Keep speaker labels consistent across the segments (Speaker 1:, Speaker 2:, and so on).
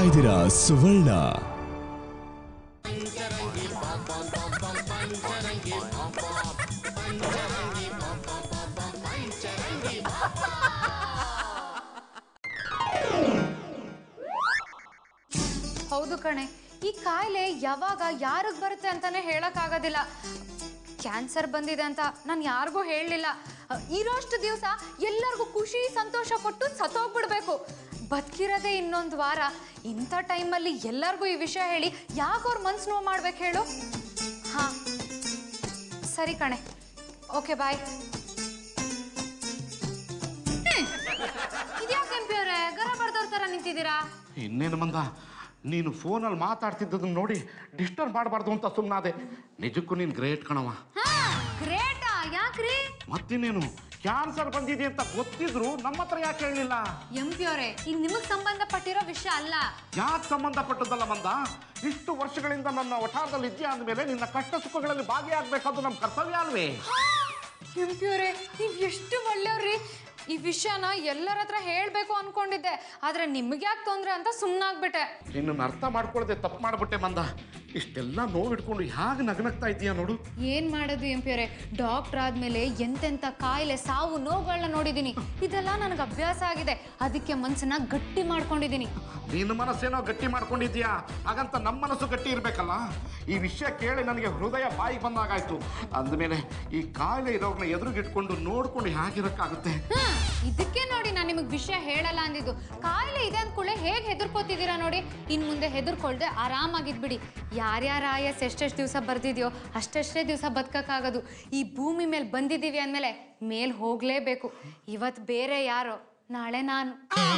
Speaker 1: ಇದ್ದೀರಾ ಸುವರ್ಣ
Speaker 2: ಹೌದು ಕಣೆ ಈ ಕಾಯಿಲೆ ಯಾವಾಗ ಯಾರಿಗೆ ಬರುತ್ತೆ ಅಂತಾನೆ ಹೇಳಕ್ಕಾಗೋದಿಲ್ಲ ಕ್ಯಾನ್ಸರ್ ಬಂದಿದೆ ಅಂತ ನಾನು ಯಾರಿಗೂ ಹೇಳಲಿಲ್ಲ ಇರೋಷ್ಟು ದಿವಸ ಎಲ್ಲರಿಗೂ ಖುಷಿ ಸಂತೋಷ ಕೊಟ್ಟು ಸತ್ತೋಗ್ಬಿಡ್ಬೇಕು ಬದುಕಿರೋದೇ ಇನ್ನೊಂದು ವಾರ ಇಂಥ ಟೈಮಲ್ಲಿ ಎಲ್ಲರಿಗೂ ಈ ವಿಷಯ ಹೇಳಿ ಯಾಕೆ ಅವ್ರ ಮನ್ಸು ನೋವು ಮಾಡ್ಬೇಕು ಹೇಳು ಹಾಂ ಸರಿ ಕಣೆ ಓಕೆ ಬಾಯ್ ಇದ್ಯಾಕೆ ಎಂ ಪಿ ಅವರೇ ಗರ ಬರ್ದವ್ರ ಥರ ನಿಂತಿದ್ದೀರಾ
Speaker 3: ಇನ್ನೇನು ಮಂದ ನೀನು ಫೋನಲ್ಲಿ ಮಾತಾಡ್ತಿದ್ದದನ್ನ ನೋಡಿ ಡಿಸ್ಟರ್ಬ್ ಮಾಡಬಾರ್ದು ಅಂತ ಸುಮ್ಮನಾದೆ ನಿಜಕ್ಕೂ ನೀನು ಗ್ರೇಟ್ ಕಣವ
Speaker 2: ಹಾ ಗ್ರೇಟಾ ಯಾಕ್ರಿ
Speaker 3: ಮತ್ತಿನ್ನೇನು ಕ್ಯಾನ್ಸರ್ ಬಂದಿದೆ ಅಂತ ಗೊತ್ತಿದ್ರು ನಮ್ಮ ಹತ್ರ ಯಾಕೆ ಹೇಳಲಿಲ್ಲ
Speaker 2: ಎಂ ಪಿ ಅವರೇ ಇದು ನಿಮಗೆ ಸಂಬಂಧಪಟ್ಟಿರೋ ವಿಷಯ ಅಲ್ಲ
Speaker 3: ಯಾಕೆ ಸಂಬಂಧಪಟ್ಟದ್ದಲ್ಲ ಮಂದ ಇಷ್ಟು ವರ್ಷಗಳಿಂದ ನನ್ನ ವಠಾರದಲ್ಲಿ ಇದೆಯಾ ಅಂದಮೇಲೆ ನಿನ್ನ ಕಷ್ಟ ಸುಖಗಳಲ್ಲಿ ಭಾಗಿಯಾಗಬೇಕಾದ್ದು ನಮ್ಮ ಕರ್ತವ್ಯ ಅಲ್ವೇ
Speaker 2: ಎಂ ಪಿ ಅವರೇ ನೀವು ಎಷ್ಟು ಒಳ್ಳೆಯವ್ರಿ ಈ ವಿಷಯನ ಎಲ್ಲರ ಹತ್ರ ಹೇಳಬೇಕು ಅನ್ಕೊಂಡಿದ್ದೆ ಆದ್ರೆ ನಿಮ್ಗೆ ಯಾಕೆ ತೊಂದ್ರೆ ಅಂತ ಸುಮ್ಮನಾಗ್ಬಿಟ್ಟೆ
Speaker 3: ನಿನ್ನನ್ನು ಅರ್ಥ ಮಾಡ್ಕೊಳ್ಳದೆ ತಪ್ಪು ಮಾಡ್ಬಿಟ್ಟೆ ಮಂದ ಇಷ್ಟೆಲ್ಲ ನೋವಿಟ್ಕೊಂಡು ಹೇಗೆ ನಗನಗ್ತಾ ಇದೀಯಾ ನೋಡು
Speaker 2: ಏನ್ ಮಾಡೋದು ಎಂ ಪಿ ಅವರೇ ಡಾಕ್ಟರ್ ಆದ್ಮೇಲೆ ಎಂತೆಂಥ ಕಾಯಿಲೆ ಸಾವು ನೋವುಗಳನ್ನ ನೋಡಿದೀನಿ ಇದೆಲ್ಲ ನನಗೆ ಅಭ್ಯಾಸ ಆಗಿದೆ ಅದಕ್ಕೆ ಮನ್ಸನ್ನ ಗಟ್ಟಿ ಮಾಡ್ಕೊಂಡಿದ್ದೀನಿ
Speaker 3: ನಿನ್ನ ಮನಸ್ಸೇನೋ ಗಟ್ಟಿ ಮಾಡ್ಕೊಂಡಿದ್ಯಾ ಹಾಗಂತ ನಮ್ಮ ಮನಸ್ಸು ಗಟ್ಟಿ ಇರಬೇಕಲ್ಲ ಈ ವಿಷಯ ಕೇಳಿ ನನಗೆ ಹೃದಯ ಬಾಯಿಗೆ ಬಂದಾಗಾಯ್ತು ಅಂದಮೇಲೆ ಈ ಕಾಯಿಲೆ ಇರೋರ್ನ ಎದುರುಗಿಟ್ಕೊಂಡು ನೋಡ್ಕೊಂಡು ಹೇಗಿರಕ್ಕಾಗುತ್ತೆ
Speaker 2: ಹಾ, ಇದಕ್ಕೆ ನೋಡಿ ನಾನು ನಿಮಗೆ ವಿಷಯ ಹೇಳಲ್ಲ ಅಂದಿದ್ದು ಕಾಯಿಲೆ ಇದೆ ಅಂದ್ಕೂಳೆ ಹೇಗೆ ಹೆದರ್ಕೋತಿದ್ದೀರಾ ನೋಡಿ ಇನ್ ಮುಂದೆ ಹೆದರ್ಕೊಳ್ದೆ ಆರಾಮಾಗಿದ್ಬಿಡಿ ಯಾರ್ಯಾರ ಆಯಸ್ ಎಷ್ಟೆಷ್ಟು ದಿವಸ ಬರ್ದಿದ್ಯೋ ಅಷ್ಟೆಷ್ಟೇ ದಿವಸ ಬದುಕಕ್ಕಾಗೋದು ಈ ಭೂಮಿ ಮೇಲೆ ಬಂದಿದ್ದೀವಿ ಅಂದಮೇಲೆ ಮೇಲ್ ಹೋಗ್ಲೇಬೇಕು ಇವತ್ತು ಬೇರೆ ಯಾರೋ ನಾಳೆ ನಾನು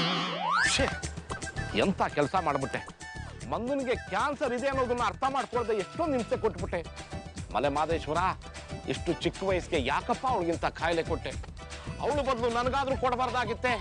Speaker 3: ಛೇ, ಎಂತ ಕೆಲಸ ಮಾಡ್ಬಿಟ್ಟೆ ಮಂಗನಿಗೆ ಕ್ಯಾನ್ಸರ್ ಇದೆ ಅನ್ನೋದನ್ನ ಅರ್ಥ ಮಾಡ್ಕೊಳ್ದೆ ಎಷ್ಟೊಂದು ಹಿಂಸೆ ಕೊಟ್ಬಿಟ್ಟೆ ಮಲೆ ಮಾದೇಶ್ವರ ಇಷ್ಟು ಚಿಕ್ಕ ವಯಸ್ಸಿಗೆ ಯಾಕಪ್ಪ ಅವಳಿಗಿಂತ ಕಾಯಿಲೆ ಕೊಟ್ಟೆ ಅವಳು ಬದಲು ನನಗಾದ್ರೂ ಕೊಡಬಾರ್ದಾಗಿತ್ತೆ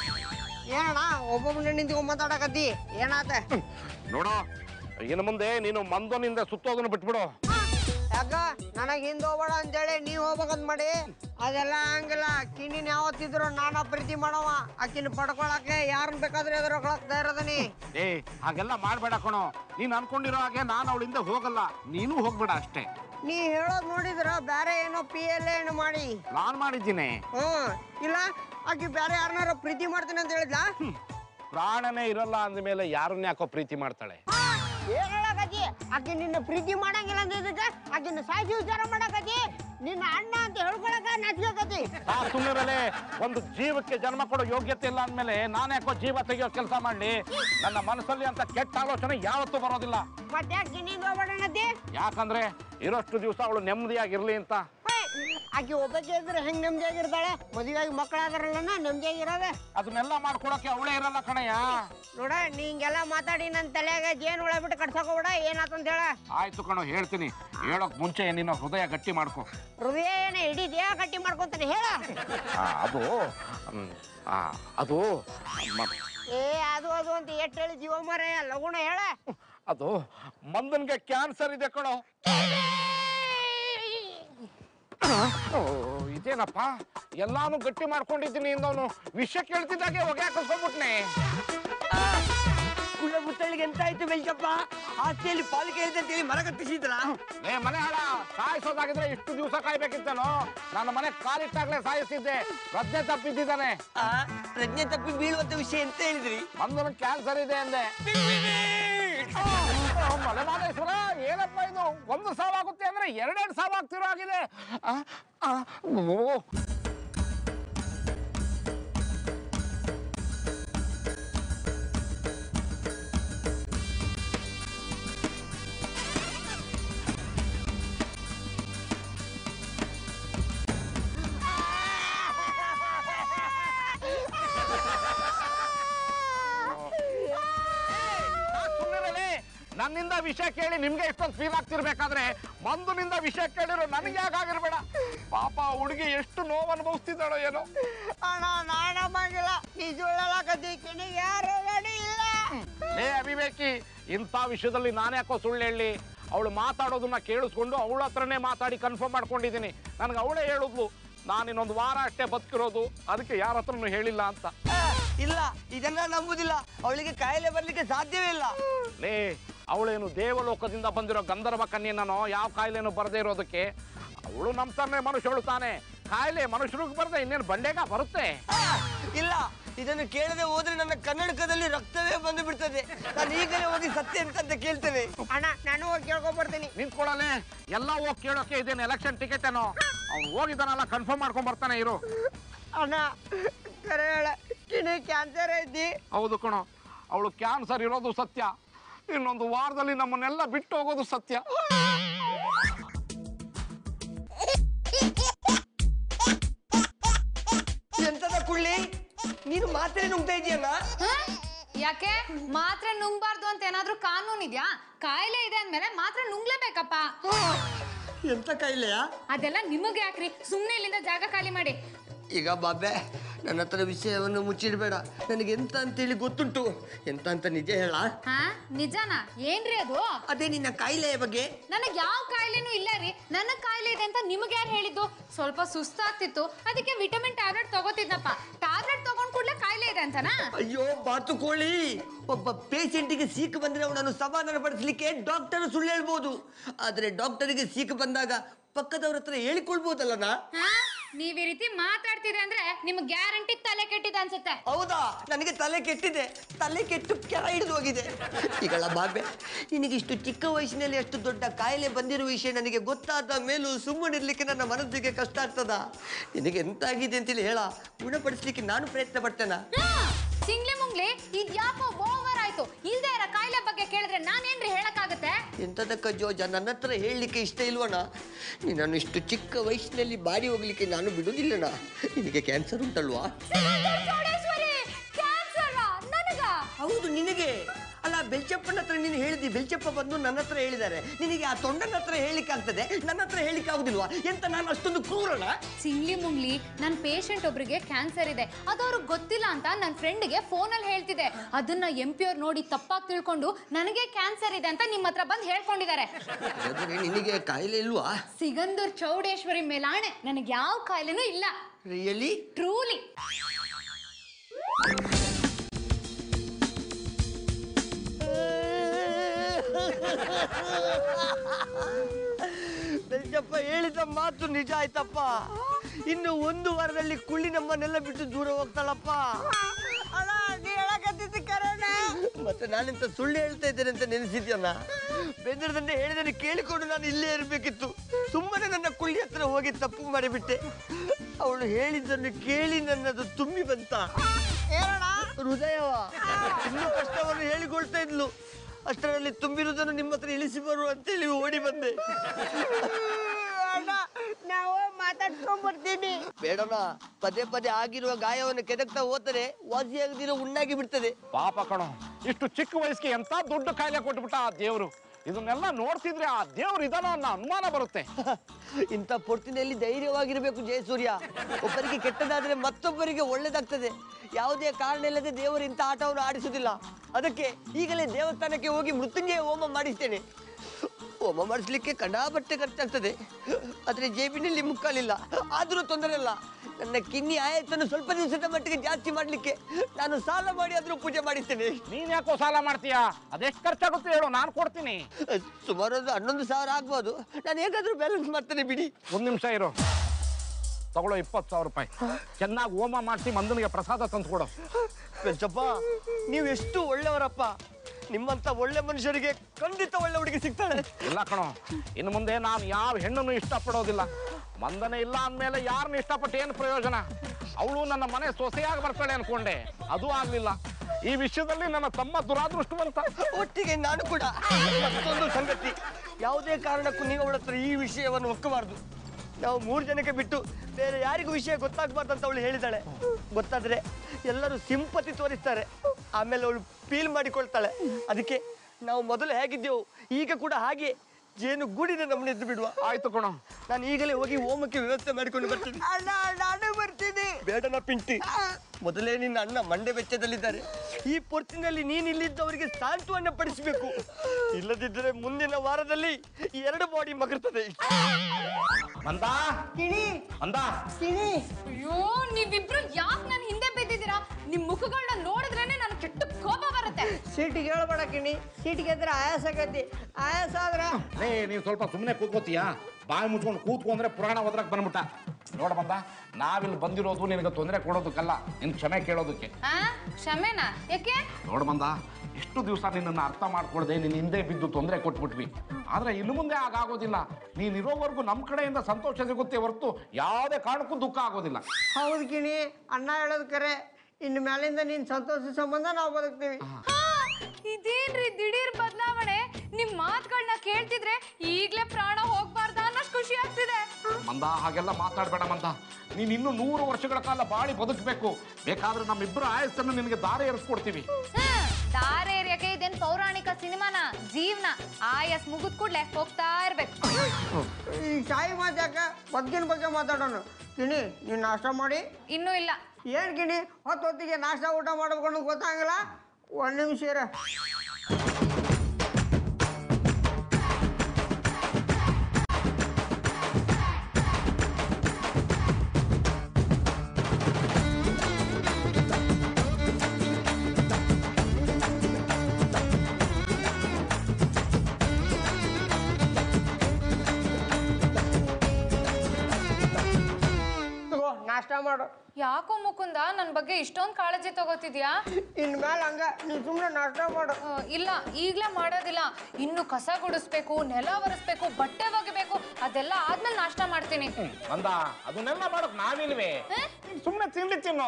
Speaker 4: ಏನಣ್ಣ ಒಬ್ಬೊಬ್ಬನ ನಿಂತ್ಕೊಂಡ್ ಮಾತಾಡಕತ್ತಿ ಏನಾತ
Speaker 3: ನೋಡೋ ಇನ್ನು ಮುಂದೆ ನೀನು ಮಂದನಿಂದ ಸುತ್ತೋದನ್ನು ಬಿಟ್ಬಿಡು
Speaker 4: ಯಾಕ ನನಗ್ ಹಿಂದ್ ಹೋಗ್ಬೇಡ ಅಂತೇಳಿ ನೀವ್ ಹೋಗ್ಬೇಕಂತ ಮಾಡಿ ಅದೆಲ್ಲ ಹಂಗಿಲ್ಲ ಕಿನ್ನಿನ ಯಾವತ್ತಿದ್ರು ನಾನಾ ಪ್ರೀತಿ ಮಾಡವ ಆಕಿನ ಪಡ್ಕೊಳಕ್ಕೆ ಯಾರನ್ನ ಬೇಕಾದ್ರೆ ಎದುರುಕೊಳಕ್ ಧೈರ್ಯದನಿ
Speaker 3: ಏ ಹಾಗೆಲ್ಲ ಮಾಡ್ಬೇಡ ಕಣೋ ನೀನ್ ಅನ್ಕೊಂಡಿರೋ ಹಾಗೆ ನಾನು ಅವಳಿಂದ ಹೋಗಲ್ಲ ನೀನು ಹೋಗ್ಬೇಡ ಅಷ್ಟೇ
Speaker 4: ನೀ ಹೇಳೋದ್ ನೋಡಿದ್ರ ಬೇರೆ ಏನೋ ಪಿ ಎಲ್ ಏನು ಮಾಡಿ
Speaker 3: ನಾನ್ ಮಾಡಿದ್ದೀನಿ
Speaker 4: ಹ್ಮ್ ಇಲ್ಲ ಆಕಿ ಬೇರೆ ಯಾರನ್ನಾರ ಪ್ರೀತಿ ಮಾಡ್ತೀನಿ ಅಂತ ಹೇಳಿದ್ಲಾ
Speaker 3: ಪ್ರಾಣನೇ ಇರಲ್ಲ ಅಂದಮೇಲೆ ಯಾರನ್ನ ಯಾಕೋ ಪ್ರೀತಿ ಮಾಡ್ತಾಳೆ
Speaker 4: ಏನ್ ಹೇಳಕತ್ತಿ ಆಕಿ ನಿನ್ನ ಪ್ರೀತಿ ಮಾಡಂಗಿಲ್ಲ ಅಂತ ಇದಕ್ಕೆ ಆಕಿನ ಸಾಯಿಸಿ ವಿಚಾರ ಮಾಡಕತ್ತಿ ನಿನ್ನ ಅಣ್ಣ ಅಂತ ಹೇಳ್ಕೊಳಕ ನಾಚ್ಕಕತ್ತಿ
Speaker 3: ಆ ಸುಮ್ಮನೆ ಒಂದು ಜೀವಕ್ಕೆ ಜನ್ಮ ಕೊಡೋ ಯೋಗ್ಯತೆ ಇಲ್ಲ ಅಂದ್ಮೇಲೆ ನಾನು ಯಾಕೋ ಜೀವ ತೆಗಿಯೋ ಕೆಲಸ ಮಾಡ್ಲಿ ನನ್ನ ಮನಸ್ಸಲ್ಲಿ ಅಂತ ಕೆಟ್ಟ ಆಲೋಚನೆ ಯಾವತ್ತೂ ಬರೋದಿಲ್ಲ
Speaker 4: ಮತ್ತೆ ಯಾಕೆ ಕಿನ್ನಿಂದ ಹೋಗ್ಬೇಡ ಅನ್ನತ್ತಿ
Speaker 3: ಯಾಕಂದ್ರೆ ಇರೋಷ್ಟು ದಿವಸ ಅವಳು ನೆಮ್ಮದಿಯಾಗಿರ್ಲಿ ಅಂತ
Speaker 4: ಹೇ, ಆಕಿ ಒಬ್ಬಕ್ಕೆ ಇದ್ರೆ ಹೆಂಗ್ ನೆಮ್ಮದಿಯಾಗಿರ್ತಾಳೆ ಮದುವೆಯಾಗಿ ಮಕ್ಕಳಾದ್ರಲ್ಲ ನೆಮ್ಮದಿಯಾಗಿರೋದೆ
Speaker 3: ಅದನ್ನೆಲ್ಲ ಮಾಡ್ಕೊಡಕ್ಕೆ ಅವಳೇ ಇರಲ್ಲ ಕಣಯ್ಯ
Speaker 4: ನೋಡ ನೀ ಹಿಂಗೆಲ್ಲ ಮಾತಾಡಿ ನನ್ನ ತಲೆಯಾಗ ಜೇನ್ ಉಳ ಬಿಟ್ಟು ಕಟ್ಸಕ್ ಹೋಗ್ಬೇಡ ಏನಾತಂತ ಹೇಳ
Speaker 3: ಆಯ್ತು ಕಣೋ ಹೇಳ್ತೀನಿ ಹೇಳೋಕ್ ಮುಂಚೆ ನಿನ್ನ ಹೃದಯ ಗಟ್ಟಿ ಮಾಡ್ಕೊ
Speaker 4: ಹೃದಯ ಏನ ಇಡೀ ದೇಹ ಗಟ್ಟಿ ಮಾಡ್ಕೊಂತಾನೆ ಹೇಳ
Speaker 3: ಆ, ಅದು ಹ್ಮ್, ಆ, ಅದು ಮ-
Speaker 4: ಏ ಅದು ಅದು ಅಂತ ಎಷ್ಟ್ ಹೇಳಿ ಜೀವ ಮರೆ ಲಗುಣ ಹೇಳ
Speaker 3: ಅದು ಮಂದನ್ಗೆ ಕ್ಯಾನ್ಸರ್ ಇದೆ ಕಣೋ ಓ, ಇದೇನಪ್ಪ ಎಲ್ಲಾನು ಗಟ್ಟಿ ಮಾಡ್ಕೊಂಡಿದ್ದೀನಿ ಇಂದವನು ವಿಷಯ ಕೇಳ್ತಿದ್ದಾಗೆ ಹೊಗೆ ಹಾಕಿಸ್ಕೊಂಡ್ಬಿಟ್ನೆ
Speaker 5: ಕುಳ್ಳ ಮುತ್ತಳಿಗೆ ಎಂತ ಆಯ್ತು ಬೆಲ್ಕಪ್ಪ ಆಸ್ತಿಯಲ್ಲಿ ಪಾಲಿಕೆ ಇದೆ ಅಂತೇಳಿ ಮರ ಕಟ್ಟಿಸಿದ್ರ
Speaker 3: ಏ ಮನೆ ಹಾಳ ಸಾಯಿಸೋದಾಗಿದ್ರೆ ಇಷ್ಟು ದಿವಸ ಕಾಯ್ಬೇಕಿತ್ತೇನೋ ನನ್ನ ಮನೆ ಕಾಲಿಟ್ಟಾಗ್ಲೇ ಸಾಯಿಸ್ತಿದ್ದೆ ಪ್ರಜ್ಞೆ ತಪ್ಪಿದ್ದಾನೆ
Speaker 5: ಆ ಪ್ರಜ್ಞೆ ತಪ್ಪಿ ಬೀಳುವಂತ ವಿಷಯ ಎಂತ ಹೇಳಿದ್ರಿ
Speaker 3: ಮಂದನ ಕ್ಯಾನ್ಸರ್ ಇದೆ ಅಂದೆ ಮಲೆ ಮಾದೇಶ್ವರ ಏನಪ್ಪ ಇದು ಒಂದು ಸಾವಾಗುತ್ತೆ ಅಂದ್ರೆ ಎರಡೆರಡು ಸಾವಾಗ್ತಿರೋ ಆಗಿದೆ ಆ, ಆ, ಓ. ನಾನ್ ಸುಮ್ನಿರಲಿ. ನನ್ನಿಂದ ವಿಷಯ ಕೇಳಿ ನಿಮ್ಗೆ ಇಷ್ಟೊಂದು ಫೀಲ್ ಆಗ್ತಿರ್ಬೇಕಾದ್ರೆ ಮಂದುನಿಂದ ವಿಷಯ ಕೇಳಿರೋ ನನಗೆ ಯಾಕಾಗಿರ್ಬೇಡ ಪಾಪ ಹುಡುಗಿ ಎಷ್ಟು ನೋವು ಅನುಭವಿಸ್ತಿದ್ದಾಳೋ ಏನೋ
Speaker 4: ಅಣ್ಣ ನಾನಮ್ಮಾಗಿಲ್ಲ ನಿಜ ಹೇಳಕತ್ತಿ ಕಿಣಿಗೆ ಯಾರು ರೆಡಿ ಇಲ್ಲ
Speaker 3: ಏ ಅವಿವೇಕಿ ಇಂಥ ವಿಷಯದಲ್ಲಿ ನಾನು ಯಾಕೋ ಸುಳ್ಳು ಹೇಳಿ ಅವಳು ಮಾತಾಡೋದನ್ನ ಕೇಳಿಸ್ಕೊಂಡು ಅವಳ ಹತ್ರನೇ ಮಾತಾಡಿ ಕನ್ಫರ್ಮ್ ಮಾಡ್ಕೊಂಡಿದ್ದೀನಿ ನನಗೆ ಅವಳೇ ಹೇಳಿದ್ಲು ನಾನು ಇನ್ನೊಂದು ವಾರ ಅಷ್ಟೇ ಬದುಕಿರೋದು ಅದಕ್ಕೆ ಯಾರ ಹತ್ರನೂ ಹೇಳಿಲ್ಲ ಅಂತ
Speaker 5: ಇಲ್ಲ ಇದನ್ನ ನಂಬುದಿಲ್ಲ ಅವಳಿಗೆ ಕಾಯಿಲೆ ಬರ್ಲಿಕ್ಕೆ ಸಾಧ್ಯವೇ ಇಲ್ಲ
Speaker 3: ಲೇ ಅವಳೇನು ದೇವಲೋಕದಿಂದ ಬಂದಿರೋ ಗಂಧರ್ವ ಕನ್ಯೆನೋ ಯಾವ ಕಾಯಿಲೆನೂ ಬರದೇ ಇರೋದಕ್ಕೆ ಅವಳು ನಂಬ್ತಾನೆ ಮನುಷ್ಯಳು ತಾನೆ ಕಾಯಿಲೆ ಮನುಷ್ಯರಿಗೆ ಬರದೆ ಇನ್ನೇನು ಬಂಡೆಗ ಬರುತ್ತೆ
Speaker 5: ಆ, ಇಲ್ಲ ಇದನ್ನು ಕೇಳದೆ ಹೋದ್ರೆ ನನ್ನ ಕನ್ನಡಕದಲ್ಲಿ ರಕ್ತವೇ ಬಂದು ಬಿಡ್ತದೆ ನಾನು ಈಗಲೇ ಹೋಗಿ ಸತ್ಯ ಎಂತ ಕೇಳ್ತೇನೆ
Speaker 4: ಅಣ್ಣ ನಾನು ಹೋಗಿ ಕೇಳ್ಕೊಂಡ್ ಬರ್ತೀನಿ
Speaker 3: ನಿಂತ್ಕೊಳ್ಳಲೆ ಎಲ್ಲ ಹೋಗಿ ಕೇಳೋಕೆ ಇದೇನು ಎಲೆಕ್ಷನ್ ಟಿಕೆಟ್ ಏನೋ ಅವ್ನು ಹೋಗಿದ್ದಾನಲ್ಲ ಕನ್ಫರ್ಮ್ ಮಾಡ್ಕೊಂಡ್ ಬರ್ತಾನೆ ಇರು
Speaker 4: ಅಣ್ಣ ಕರೆ ಹೇಳ ಕಿಣಿ ಕ್ಯಾನ್ಸರ್ ಐತಿ
Speaker 3: ಹೌದು ಕಣೋ ಅವಳು ಕ್ಯಾನ್ಸರ್ ಇರೋದು ಸತ್ಯ ಇನ್ನೊಂದು ವಾರದಲ್ಲಿ ನಮ್ಮನ್ನೆಲ್ಲ ಬಿಟ್ಟು ಹೋಗೋದು ಸತ್ಯ
Speaker 5: ಎಂತದ ಕುಳ್ಳಿ ನೀನು ಮಾತ್ರೆ ನುಗ್ತಾ ಇದೆಯಲ್ಲ
Speaker 2: ಹ? ಯಾಕೆ ಮಾತ್ರೆ ನುಂಗ್ಬಾರ್ದು ಅಂತ ಏನಾದ್ರೂ ಕಾನೂನ್ ಇದ್ಯಾ ಕಾಯಿಲೆ ಇದೆ ಅಂದ್ಮೇಲೆ ಮಾತ್ರೆ ನುಂಗ್ಲೇಬೇಕಪ್ಪ
Speaker 5: ಎಂತ ಕಾಯಿಲೆಯಾ
Speaker 2: ಅದೆಲ್ಲ ನಿಮಗೆ ಯಾಕ್ರಿ ಸುಮ್ನೆ ಇಲ್ಲಿಂದ ಜಾಗ ಖಾಲಿ ಮಾಡಿ
Speaker 5: ಈಗ ಬಾಬೆ ನನ್ನ ಹತ್ರ ವಿಷಯವನ್ನು ಮುಚ್ಚಿಡಬೇಡ ನನಗೆ ಎಂತ ಅಂತೇಳಿ ಗೊತ್ತುಂಟು ಎಂತ ಅಂತ ನಿಜ ಹೇಳ
Speaker 2: ಹಾ ನಿಜನಾ ಏನ್ರಿ ಅದು
Speaker 5: ಅದೇ ನಿನ್ನ ಕಾಯಿಲೆಯ ಬಗ್ಗೆ
Speaker 2: ನನಗ್ ಯಾವ ಕಾಯಿಲೆನೂ ಇಲ್ಲ ರೀ ನನಗ್ ಕಾಯಿಲೆ ಇದೆ ಅಂತ ನಿಮ್ಗೆ ಯಾರು ಹೇಳಿದ್ದು ಸ್ವಲ್ಪ ಸುಸ್ತಾಗ್ತಿತ್ತು ಅದಕ್ಕೆ ವಿಟಮಿನ್ ಟ್ಯಾಬ್ಲೆಟ್ ತಗೋತಿದ್ನಪ್ಪ ಟ್ಯಾಬ್ಲೆಟ್ ತಗೊಂಡ್ ಕೂಡ್ಲೆ ಕಾಯಿಲೆ ಇದೆ ಅಂತನಾ
Speaker 5: ಅಯ್ಯೋ ಬಾತುಕೋಳಿ ಒಬ್ಬ ಪೇಷಂಟಿಗೆ ಸೀಕ್ ಬಂದ್ರೆ ಅವನನ್ನು ಸಮಾಧಾನ ಪಡಿಸ್ಲಿಕ್ಕೆ ಡಾಕ್ಟರ್ ಸುಳ್ಳು ಹೇಳ್ಬೋದು ಆದ್ರೆ ಡಾಕ್ಟರಿಗೆ ಸೀಕ್ ಬಂದಾಗ ಪಕ್ಕದವ್ರ ಹತ್ರ ಹೇಳಿಕೊಳ್ಬೋದಲ್ಲನಾ
Speaker 2: ಹಾ ನೀವ್ ಈ ರೀತಿ ಮಾತಾಡ್ತಿದೆ ಅಂದ್ರೆ ನಿಮ್ಗೆ ಗ್ಯಾರಂಟಿ ತಲೆ ಕೆಟ್ಟಿದೆ ಅನ್ಸುತ್ತೆ
Speaker 5: ಹೌದಾ ನನಗೆ ತಲೆ ಕೆಟ್ಟಿದೆ ತಲೆ ಕೆಟ್ಟು ಕೆಳ ಹಿಡಿದು ಹೋಗಿದೆ ಈಗಳ ಬಾಬೆ ನಿನಗೆ ಇಷ್ಟು ಚಿಕ್ಕ ವಯಸ್ಸಿನಲ್ಲಿ ಅಷ್ಟು ದೊಡ್ಡ ಕಾಯಿಲೆ ಬಂದಿರುವ ವಿಷಯ ನನಗೆ ಗೊತ್ತಾದ ಮೇಲೂ ಸುಮ್ಮನಿರ್ಲಿಕ್ಕೆ ನನ್ನ ಮನಸ್ಸಿಗೆ ಕಷ್ಟ ಆಗ್ತದ ನಿನಗೆ ಎಂತಾಗಿದೆ ಅಂತೇಳಿ ಹೇಳ ಗುಣಪಡಿಸ್ಲಿಕ್ಕೆ ನಾನು ಪ್ರಯತ್ನ ಪಡ್ತೇನಾ
Speaker 2: ಸಿಂಗ್ಲಿ ಮುಂಗ್ಲಿ ಇದ್ ಯಾಕೋ ಓವರ್ ಆಯ್ತು ಇಲ್ದೇ ಇರೋ ಕಾಯಿಲೆ ಬಗ್ಗೆ ಕೇಳಿದ್ರೆ ನಾನೇನ್ರಿ ಹೇಳಕ್ಕಾಗತ್ತೆ
Speaker 5: ಎಂತದಕ್ಕ ಜೋಜ ನನ್ನ ಹತ್ರ ಹೇಳಲಿಕ್ಕೆ ಇಷ್ಟ ಇಲ್ವಣ ನಿನ್ನನ್ನು ಇಷ್ಟು ಚಿಕ್ಕ ವಯಸ್ಸಿನಲ್ಲಿ ಬಾಡಿ ಹೋಗ್ಲಿಕ್ಕೆ ನಾನು ಬಿಡುವುದಿಲ್ಲಣ್ಣ ನಿನಗೆ ಕ್ಯಾನ್ಸರ್ ಉಂಟಲ್ವಾ
Speaker 2: ನನಗ
Speaker 5: ಹೌದು ನಿನಗೆ ಅಲ್ಲ ಬೆಲ್ಚಪ್ಪನ ಹತ್ರ ನೀನು ಹೇಳಿದಿ ಬೆಲ್ಚಪ್ಪ ಬಂದು ನನ್ನ ಹತ್ರ ಹೇಳಿದ್ದಾರೆ ನಿನಗೆ ಆ ತೊಂಡನ ಹತ್ರ ಹೇಳಿಕ್ಕೆ ಆಗ್ತದೆ ನನ್ನ ಹತ್ರ ಹೇಳಿಕ್ಕೆ ಆಗುದಿಲ್ವಾ ಎಂತ ನಾನು ಅಷ್ಟೊಂದು ಕ್ರೂರಣ
Speaker 2: ಸಿಂಗ್ಲಿ ಮುಂಗ್ಲಿ ನನ್ನ ಪೇಷಂಟ್ ಒಬ್ರಿಗೆ ಕ್ಯಾನ್ಸರ್ ಇದೆ ಅದು ಅವ್ರಿಗೆ ಗೊತ್ತಿಲ್ಲ ಅಂತ ನನ್ನ ಫ್ರೆಂಡ್ಗೆ ಫೋನಲ್ಲಿ ಹೇಳ್ತಿದೆ ಅದನ್ನ ಎಂ ಪಿ ಅವ್ರು ನೋಡಿ ತಪ್ಪಾಗಿ ತಿಳ್ಕೊಂಡು ನನಗೆ ಕ್ಯಾನ್ಸರ್ ಇದೆ ಅಂತ ನಿಮ್ಮ ಹತ್ರ ಬಂದು ಹೇಳ್ಕೊಂಡಿದ್ದಾರೆ
Speaker 5: ಹಾಗಾದ್ರೆ ನಿನಗೆ ಕಾಯಿಲೆ ಇಲ್ವಾ
Speaker 2: ಸಿಗಂದೂರ್ ಚೌಡೇಶ್ವರಿ ಮೇಲಾಣೆ ನನಗೆ ಯಾವ ಕಾಯಿಲೆನೂ ಇಲ್ಲ
Speaker 5: ರಿಯಲಿ
Speaker 2: ಟ್ರೂಲಿ
Speaker 5: ಬೆಲ್ಚಪ್ಪ ಹೇಳಿದ ಮಾತು ನಿಜ ಆಯ್ತಪ್ಪ ಇನ್ನು ಒಂದು ವಾರದಲ್ಲಿ ಕುಳ್ಳಿ ನಮ್ಮನ್ನೆಲ್ಲ ಬಿಟ್ಟು ದೂರ ಹೋಗ್ತಾಳಪ್ಪ
Speaker 4: ಅಲ್ಲ ನೀ ಹೇಳಕತ್ತಿದ್ದು ಕರೆನ
Speaker 5: ಮತ್ತೆ ನಾನೆಂತ ಸುಳ್ಳು ಹೇಳ್ತಾ ಇದ್ದೇನೆ ಅಂತ ನೆನೆಸಿದ್ಯಲ್ಲ ಬೆಂದಿರದನ್ನೇ ಹೇಳಿದರೆ ಕೇಳಿಕೊಂಡು ನಾನು ಇಲ್ಲೇ ಇರಬೇಕಿತ್ತು ಸುಮ್ಮನೆ ನನ್ನ ಕುಳ್ಳಿ ಹತ್ರ ಹೋಗಿ ತಪ್ಪು ಮಾಡಿಬಿಟ್ಟೆ ಅವಳು ಹೇಳಿದ್ದನ್ನು ಕೇಳಿ ನನ್ನದು ತುಂಬಿ ಬಂತ
Speaker 4: ಏನಣ್ಣ
Speaker 5: ಹೃದಯವ ಇನ್ನೂ ಕಷ್ಟವನ್ನು ಹೇಳಿಕೊಳ್ತಾ ಇದ್ಲು ಅಷ್ಟರಲ್ಲಿ ತುಂಬಿರುವುದನ್ನು ನಿಮ್ಮ ಹತ್ರ ಇಳಿಸಿ ಬರು ಅಂತೇಳಿ ಓಡಿ ಬಂದೆ
Speaker 4: ಅಣ್ಣ ನಾವು ಮಾತಾಡ್ಕೊಂಡ್ ಬರ್ತೀನಿ
Speaker 5: ಬೇಡಮ್ಮ ಪದೇ ಪದೇ ಆಗಿರುವ ಗಾಯವನ್ನು ಕೆದಕ್ತಾ ಹೋದರೆ ವಾಸಿಯಾಗದಿರೋ ಉಣ್ಣಾಗಿ ಬಿಡ್ತದೆ
Speaker 3: ಪಾಪ ಕಣೋ ಇಷ್ಟು ಚಿಕ್ಕ ವಯಸ್ಸಿಗೆ ಎಂತ ದೊಡ್ಡ ಕಾಯಿಲೆ ಕೊಟ್ಬಿಟ್ಟ ಆ ದೇವ್ರು ಇದನ್ನೆಲ್ಲ ನೋಡ್ತಿದ್ರೆ ಆ ದೇವ್ರು ಇದಾನೋ ಅನ್ನೋ ಅನುಮಾನ ಬರುತ್ತೆ
Speaker 5: ಇಂಥ ಪೊರ್ತಿನಲ್ಲಿ ಧೈರ್ಯವಾಗಿರಬೇಕು ಜಯಸೂರ್ಯ ಒಬ್ಬರಿಗೆ ಕೆಟ್ಟದಾದರೆ ಮತ್ತೊಬ್ಬರಿಗೆ ಒಳ್ಳೇದಾಗ್ತದೆ ಯಾವುದೇ ಕಾರಣ ಇಲ್ಲದೆ ದೇವರು ಇಂಥ ಆಟವನ್ನು ಆಡಿಸುವುದಿಲ್ಲ ಅದಕ್ಕೆ ಈಗಲೇ ದೇವಸ್ಥಾನಕ್ಕೆ ಹೋಗಿ ಮೃತ್ಯುಂಜಯ ಹೋಮ ಮಾಡಿಸ್ತೇನೆ ಹೋಮ ಮಾಡಿಸ್ಲಿಕ್ಕೆ ಕಡಾಬಟ್ಟೆ ಖರ್ಚಾಗ್ತದೆ ಆದರೆ ಜೇಬಿನಲ್ಲಿ ಮುಕ್ಕಾಲಿಲ್ಲ ಆದರೂ ತೊಂದರೆ ಇಲ್ಲ ನನ್ನ ಕಿನ್ನಿ ಆಯತ್ತನ್ನು ಸ್ವಲ್ಪ ದಿವಸದ ಮಟ್ಟಿಗೆ ಜಾಸ್ತಿ ಮಾಡಲಿಕ್ಕೆ ನಾನು ಸಾಲ ಮಾಡಿ ಆದರೂ ಪೂಜೆ ಮಾಡಿಸ್ತೇನೆ
Speaker 3: ನೀನ್ ಯಾಕೋ ಸಾಲ ಮಾಡ್ತೀಯಾ ಅದೆಷ್ಟು ಖರ್ಚಾಗುತ್ತೆ ಹೇಳು ನಾನು ಕೊಡ್ತೀನಿ
Speaker 5: ಸುಮಾರು ಒಂದು ಹನ್ನೊಂದು ಸಾವಿರ ಆಗ್ಬೋದು ನಾನು ಹೇಗಾದರೂ ಬ್ಯಾಲೆನ್ಸ್ ಮಾಡ್ತೇನೆ ಬಿಡಿ
Speaker 3: ಒಂದ್ ನಿಮಿಷ ಇರು ತಗೊಳ್ಳೋ ಇಪ್ಪತ್ತು ಸಾವಿರ ರೂಪಾಯಿ ಚೆನ್ನಾಗಿ ಹೋಮ ಮಾಡಿಸಿ ಮಂದನಿಗೆ ಪ್ರಸಾದ ತಂದು ಕೊಡು
Speaker 5: ಬೆಚ್ಚಪ್ಪ ನೀವು ಎಷ್ಟು ಒಳ್ಳೆಯವರಪ್ಪ ನಿಮ್ಮಂತ ಒಳ್ಳೆ ಮನುಷ್ಯರಿಗೆ ಖಂಡಿತ ಒಳ್ಳೆ ಹುಡುಗಿ ಸಿಗ್ತಾಳೆ
Speaker 3: ಇಲ್ಲ ಕಣೋ ಇನ್ನು ಮುಂದೆ ನಾನು ಯಾವ ಹೆಣ್ಣನ್ನು ಇಷ್ಟಪಡೋದಿಲ್ಲ ಮಂದನೆ ಇಲ್ಲ ಅಂದಮೇಲೆ ಯಾರನ್ನ ಇಷ್ಟಪಟ್ಟು ಏನು ಪ್ರಯೋಜನ ಅವಳು ನನ್ನ ಮನೆ ಸೊಸೆಯಾಗಿ ಬರ್ತಾಳೆ ಅನ್ಕೊಂಡೆ ಅದು ಆಗ್ಲಿಲ್ಲ ಈ ವಿಷಯದಲ್ಲಿ ನನ್ನ ತಮ್ಮ ದುರಾದೃಷ್ಟವಂತ
Speaker 5: ಒಟ್ಟಿಗೆ ನಾನು ಕೂಡ ಮತ್ತೊಂದು ಸಂಗತಿ ಯಾವುದೇ ಕಾರಣಕ್ಕೂ ನೀವು ಅವಳ ಹತ್ರ ಈ ವಿಷಯವನ್ನು ಒಕ್ಕಬಾರ್ದು ನಾವು ಮೂರು ಜನಕ್ಕೆ ಬಿಟ್ಟು ಬೇರೆ ಯಾರಿಗೂ ವಿಷಯ ಗೊತ್ತಾಗಬಾರ್ದು ಅಂತ ಅವಳು ಹೇಳಿದಾಳೆ ಗೊತ್ತಾದ್ರೆ ಎಲ್ಲರೂ ಸಿಂಪತಿ ತೋರಿಸ್ತಾರೆ ಆಮೇಲೆ ಅವಳು ಫೀಲ್ ಮಾಡಿಕೊಳ್ತಾಳೆ ಅದಕ್ಕೆ ನಾವು ಮೊದಲು ಹೇಗಿದ್ದೆವು ಈಗ ಕೂಡ ಹಾಗೆ ಜೇನು ಗೂಡಿನ ನಮ್ಮನ್ನ ಎದ್ದು ಬಿಡುವ
Speaker 3: ಆಯ್ತು ಕಣೋ
Speaker 5: ನಾನು ಈಗಲೇ ಹೋಗಿ ಹೋಮಕ್ಕೆ ವ್ಯವಸ್ಥೆ ಮಾಡಿಕೊಂಡು ಬರ್ತೀನಿ
Speaker 4: ಅಣ್ಣ ನಾನು ಬರ್ತೀನಿ
Speaker 5: ಬೇಡನ ಪಿಂಟಿ ಮೊದಲೇ ನಿನ್ನ ಅಣ್ಣ ಮಂಡೆ ವೆಚ್ಚದಲ್ಲಿದ್ದಾರೆ ಈ ಪೊರ್ತಿನಲ್ಲಿ ನೀನು ಇಲ್ಲಿದ್ದವರಿಗೆ ಸಾಂತ್ವನ ಪಡಿಸಬೇಕು ಇಲ್ಲದಿದ್ದರೆ ಮುಂದಿನ ವಾರದಲ್ಲಿ ಈ ಎರಡು ಬಾಡಿ ಮಗರ್ತದೆ
Speaker 3: ಮಂದ
Speaker 4: ಕಿಣಿ
Speaker 3: ಮಂದ
Speaker 4: ಕಿಣಿ
Speaker 2: ಅಯ್ಯೋ ನೀವಿಬ್ರು ಯಾಕೆ ನನ್ನ ಹಿಂದೆ ಬಿದ್ದಿದ್ದೀರಾ ನಿಮ್ ಮುಖಗಳನ್ನ ನೋಡಿದ್ರೇನೆ ನನಗೆ ಕೆಟ್ಟ ಕೋಪ ಬರುತ್ತೆ
Speaker 4: ಸೀಟಿಗೆ ಹೇಳ್ಬೇಡ ಕಿಣಿ ಸೀಟಿಗೆ ಇದ್ರೆ ಆಯಾಸ ಆಗೈತಿ ಆಯಾಸ ಆದ್ರೆ
Speaker 3: ಲೇ ನೀವು ಸ್ವಲ್ಪ ಸುಮ್ಮನೆ ಕೂತ್ಕೋತೀಯಾ ಬಾಯಿ ಮುಚ್ಕೊಂಡು ಕೂತ್ಕೊಂಡ್ರೆ ಪುರಾಣ ಓದ್ರಕ್ ಬಂದ್ಬಿಟ್ಟ ನೋಡ ಬಂದ ನಾವಿಲ್ಲಿ ಬಂದಿರೋದು ನಿನಗೆ ತೊಂದರೆ ಕೊಡೋದಕ್ಕಲ್ಲ ನಿನ್ ಕ್ಷಮೆ ಕೇಳೋದಕ್ಕೆ
Speaker 2: ಆ ಕ್ಷಮೆನಾ ಯಾಕೆ
Speaker 3: ನೋಡ ಬಂದ ಎಷ್ಟು ದಿವಸ ನಿನ್ನನ್ನು ಅರ್ಥ ಮಾಡ್ಕೊಳ್ದೆ ನಿನ್ನ ಹಿಂದೆ ಬಿದ್ದು ತೊಂದರೆ ಕೊಟ್ಬಿಟ್ವಿ ಆದ್ರೆ ಇನ್ನು ಮುಂದೆ ಆಗೋದಿಲ್ಲ ನೀನ್ ಇರೋವರೆಗೂ ನಮ್ಮ ಕಡೆಯಿಂದ ಸಂತೋಷ ಸಿಗುತ್ತೆ ಹೊರತು ಯಾವುದೇ ಕಾರಣಕ್ಕೂ ದುಃಖ ಆಗೋದಿಲ್ಲ
Speaker 4: ಹೌದು ಕಿಣಿ ಅಣ್ಣ ಹೇಳೋದು ಕರೆ ಇನ್ನು ಮೇಲಿಂದ ನೀನ್ ಸಂತೋಷ ಸಂಬಂಧ ನಾವು ಬದುಕ್ತೀವಿ
Speaker 2: ಹಾ, ಇದೇನ್ರಿ ದಿಢೀರ್ ಬದಲಾವಣೆ ನಿಮ್ ಮಾತುಗಳನ್ನ ಕೇಳ್ತಿದ್ರೆ ಈಗ್ಲೇ ಪ್ರಾಣ ಹೋಗ್ಬಾರ್ದ ಅನ್ನೋಷ್ಟು ಖುಷಿ ಆಗ್ತಿದೆ
Speaker 3: ಮಂದ ಹಾಗೆಲ್ಲ ಮಾತಾಡಬೇಡ ಮಂದ ನೀನ್ ಇನ್ನು ನೂರು ವರ್ಷಗಳ ಕಾಲ ಬಾಳಿ ಬದುಕಬೇಕು ಬೇಕಾದ್ರೆ ನಮ್ಮಿಬ್ಬರ ಆಯಸ್ಸನ್ನು ನಿನಗೆ ದಾರಿ ಏರಿಸ್ಕೊಡ್ತೀವಿ
Speaker 2: ಹ್ಮ್, ದಾರೆ ಏರಿಯಕ್ಕೆ ಇದೇನ್ ಪೌರಾಣಿಕ ಸಿನಿಮಾನ ಜೀವನ ಆಯಸ್ ಮುಗಿದ್ ಕೂಡ್ಲೆ ಹೋಗ್ತಾ ಇರ್ಬೇಕು
Speaker 4: ಈ ಶಾಯಿ ಮಾತು ಯಾಕೆ ಬದುಕಿನ ಬಗ್ಗೆ ಮಾತಾಡೋಣ ಕಿಣಿ ನೀನು ನಾಷ್ಟ ಮಾಡಿ
Speaker 2: ಇನ್ನೂ ಇಲ್ಲ
Speaker 4: ಏನು ಕಿಣಿ ಹೊತ್ತು ಹೊತ್ತಿಗೆ ನಾಷ್ಟ ಊಟ ಮಾಡ್ಬೇಕು ಅನ್ನೋದು ಗೊತ್ತಾಗಲ್ಲ ಒಂದು ನಿಮಿಷ ಇರ ತಗೋ ನಾಷ್ಟ ಮಾಡು
Speaker 2: ಯಾಕೋ ಮುಕುಂದ ನನ್ ಬಗ್ಗೆ ಇಷ್ಟೊಂದ್ ಕಾಳಜಿ ತಗೋತಿದ್ಯಾ
Speaker 4: ಇನ್ ಮೇಲೆ ಹಂಗ ನೀನು ಸುಮ್ಮನೆ ನಾಷ್ಟ ಮಾಡು
Speaker 2: ಆ, ಇಲ್ಲ ಈಗ್ಲೇ ಮಾಡೋದಿಲ್ಲ ಇನ್ನು ಕಸ ಗುಡಿಸ್ಬೇಕು ನೆಲ ಒರೆಸ್ಬೇಕು ಬಟ್ಟೆ ಒಗಿಬೇಕು ಅದೆಲ್ಲ ಆದ್ಮೇಲೆ ನಾಷ್ಟ ಮಾಡ್ತೀನಿ
Speaker 3: ಮಂದ ಅದನ್ನೆಲ್ಲ ಮಾಡಕ್ ನಾವಿಲ್ವೇ ಸುಮ್ಮನೆ ತಿಂಡಿ ತಿನ್ನು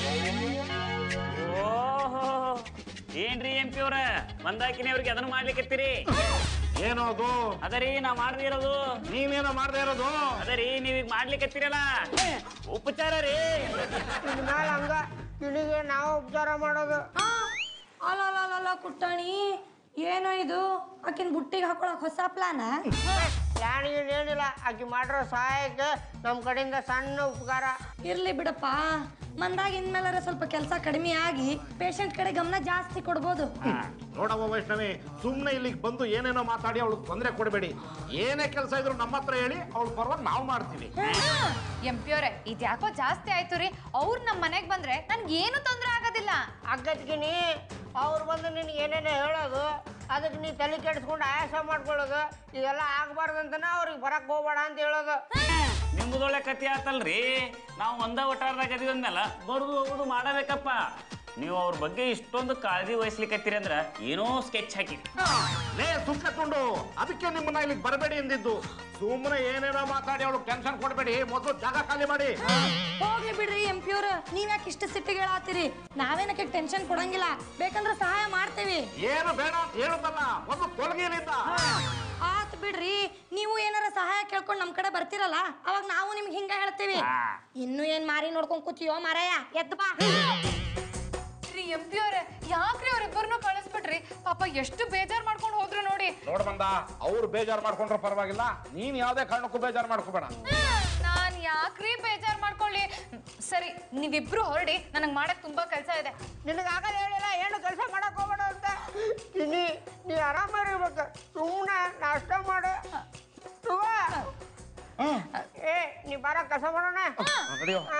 Speaker 1: ಓಹೋ ಏನ್ರಿ ಎಂ ಪಿ ಅವ್ರ ಮಂದಾಕಿನಿ ಅವ್ರಿಗೆ ಅದನ್ನ ಮಾಡ್ಲಿಕ್ಕತ್ತೀರಿ
Speaker 3: ಏನೋದು
Speaker 1: ಅದರಿ ನಾ ಮಾಡದೇ ಇರೋದು
Speaker 3: ನೀನೇನೋ ಮಾಡದೇ ಇರೋದು
Speaker 1: ಅದರಿ ನೀವೀಗ ಮಾಡ್ಲಿಕ್ಕತ್ತೀರಲ್ಲ ಉಪಚಾರ ರೀ
Speaker 4: ಇನ್ ಮೇಲೆ ಹಂಗ ಕಿಣಿಗೆ ನಾವು ಉಪಚಾರ ಮಾಡೋದು
Speaker 6: ಅಲ್ಲ ಅಲ್ಲ ಅಲ್ಲ, ಅಲ್ಲ ಕುಟ್ಟಣಿ ಏನೋ ಇದು ಆಕಿನ ಬುಟ್ಟಿಗೆ ಹಾಕೊಳಕ್ ಹೊಸ ಪ್ಲಾನ
Speaker 4: ಪ್ಲಾನ್ ಗೀನ್ ಏನಿಲ್ಲ ಆಕಿ ಮಾಡಿರೋ ಸಹಾಯಕ್ಕೆ ನಮ್ಮ ಕಡೆಯಿಂದ ಸಣ್ಣ ಉಪಕಾರ
Speaker 6: ಇರ್ಲಿ ಬಿಡಪ್ಪ ಮಂದಾಗ ಇನ್ಮೇಲಾರ ಸ್ವಲ್ಪ ಕೆಲಸ ಕಡಿಮೆ ಆಗಿ ಪೇಷಂಟ್ ಕಡೆ ಗಮನ ಜಾಸ್ತಿ ಕೊಡ್ಬೋದು
Speaker 3: ನೋಡವ್ವ ವೈಷ್ಣವಿ ಸುಮ್ಮನೆ ಇಲ್ಲಿಗೆ ಬಂದು ಏನೇನೋ ಮಾತಾಡಿ ಅವಳಿಗೆ ತೊಂದರೆ ಕೊಡಬೇಡಿ ಏನೇ ಕೆಲಸ ಇದ್ರು ನಮ್ಮ ಹತ್ರ ಹೇಳಿ ಅವಳ ಪರವಾಗಿ ನಾವು ಮಾಡ್ತೀವಿ
Speaker 2: ಎಂ ಪಿ ಅವ್ರೆ ಇದ್ಯಾಕೋ ಜಾಸ್ತಿ ಆಯ್ತು ರೀ ಅವ್ರು ನಮ್ಮ ಮನೆಗ್ ಬಂದ್ರೆ ನನ್ಗೆ ಏನು ತೊಂದ್ರೆ ಆಗೋದಿಲ್ಲ
Speaker 4: ಅಕ್ಕತ್ಕಿನಿ ಅವ್ರು ಬಂದು ನಿನಗೆ ಏನೇನೋ ಹೇಳೋದು ಅದಕ್ಕೆ ನೀ ತಲೆ ಕೆಡಿಸ್ಕೊಂಡು ಆಯಾಸ ಮಾಡ್ಕೊಳ್ಳೋದು ಇದೆಲ್ಲ ಆಗ್ಬಾರ್ದಂತನ ಅವ್ರಿಗೆ ಬರಕ್ ಹೋಗ್ಬೇಡ ಅಂತ ಹೇಳೋದು
Speaker 1: ನಿಮ್ದೊಳ್ಳೆ ಕತಿ ಆತಲ್ರಿ ನಾವು ಒಂದ ಒಟ್ಟಾರದಾಗ ಅದೀವಿ ಅಂದ್ಮೇಲೆ ಬರುದು ಹೋಗುದು ಮಾಡಬೇಕಪ್ಪ ನೀವು ಅವ್ರ ಬಗ್ಗೆ ಇಷ್ಟೊಂದು ಕಾಳಜಿ ವಹಿಸ್ಲಿಕ್ಕತ್ತೀರಿ ಅಂದ್ರ ಏನೋ ಸ್ಕೆಚ್ ಹಾಕಿರಿ
Speaker 3: ಲೇ ಸುಕ್ಕಕೊಂಡು ಅದಕ್ಕೆ ನಿಮ್ಮನ್ನ ಇಲ್ಲಿಗೆ ಬರಬೇಡಿ ಎಂದಿದ್ದು ಸುಮ್ಮನೆ ಏನೇನೋ ಮಾತಾಡಿ ಅವಳು ಟೆನ್ಷನ್ ಕೊಡಬೇಡಿ ಮೊದಲು ಜಾಗ ಖಾಲಿ ಮಾಡಿ
Speaker 6: ಹೋಗ್ಲಿ ಬಿಡ್ರಿ ಎಂ ಪಿ ಅವ್ರ ನೀವ್ ಯಾಕೆ ಇಷ್ಟು ಸಿಟ್ಟಿಗೆ ಹೇಳಾತೀರಿ ನಾವೇನಕ್ಕೆ ಟೆನ್ಷನ್ ಕೊಡಂಗಿಲ್ಲ ಬೇಕಂದ್ರೆ ಸಹಾಯ ಮಾಡ್ತೇವಿ
Speaker 3: ಏನು ಬೇಡ ಅಂತ ಹೇಳುದಲ್ಲ ಮೊದಲು ತೊಲಗಿನಿಂದ
Speaker 6: ಆತ್ ಬಿಡ್ರಿ ನೀವು ಏನಾರ ಸಹಾಯ ಕೇಳ್ಕೊಂಡು ನಮ್ ಕಡೆ ಬರ್ತಿರಲ್ಲ ಅವಾಗ ನಾವು ನಿಮ್ಗೆ ಹಿಂಗ ಹೇಳ್ತೀವಿ ಇನ್ನು ಏನ್ ಮಾರಿ ನೋಡ್ಕೊಂಡ್ ಕೂತಿಯೋ ಮಾರಾಯ ಎದ್ದು ಬಾ
Speaker 2: ರೀ ಎಂ ಪಿ ಅವ್ರೆ ಯಾಕ್ರಿ ಅವ್ರಿಬ್ಬರನ್ನು ಕಳಿಸ್ಬಿಟ್ರಿ ಪಾಪ ಎಷ್ಟು ಬೇಜಾರ್ ಮಾಡ್ಕೊಂಡು ಹೋದ್ರು ನೋಡಿ
Speaker 3: ನೋಡ್ ಬಂದ ಅವ್ರು ಬೇಜಾರು ಮಾಡ್ಕೊಂಡ್ರೆ ಪರವಾಗಿಲ್ಲ ನೀನ್ ಯಾವ್ದೇ ಕಾರಣಕ್ಕೂ ಬೇಜಾರು ಮಾಡ್ಕೋಬೇಡ
Speaker 2: ನಾನ್ ಯಾಕ್ರಿ ಬೇಜಾರ್ ಮಾಡ್ಕೊಳ್ಳಿ ಸರಿ ನೀವಿಬ್ರು ಹೊರಡಿ ನನಗ್ ಮಾಡಕ್ ತುಂಬಾ ಕೆಲಸ ಇದೆ
Speaker 4: ನಿನಗೆ ಆಗಲ್ಲ ಹೇಳಿಲ್ಲ ಏನು ಕೆಲಸ ಮಾಡಕ್ ಹೋಗ್ಬೇಡ ಅಂತ ಕಿನಿ ನೀ ಆರಾಮಾಗಿರ್ಬೇಕು ಸುಮ್ಮನೆ ನಾಷ್ಟ ಮಾಡು ತಗೋ. ಏ ನೀ ಬಾರ ಕೆಲಸ ಮಾಡೋಣ
Speaker 3: ನಡೆಯೋ
Speaker 4: ಹಾ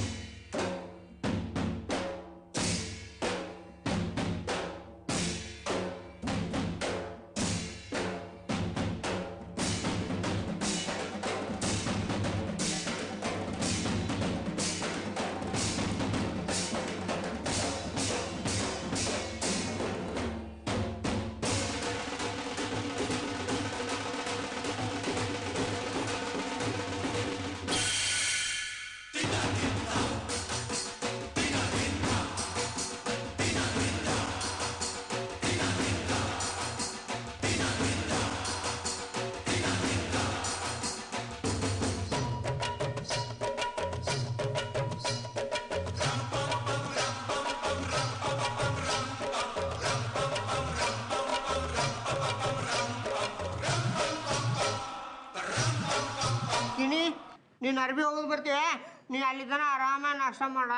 Speaker 4: ಕಿನಿ ನೀನು ಅರ್ಬಿ ಹೋಗೋದು ಬರ್ತೀಯ ನೀ ಅಲ್ಲಿ ತನ ಆರಾಮ ನಾಷ್ಟ ಮಾಡ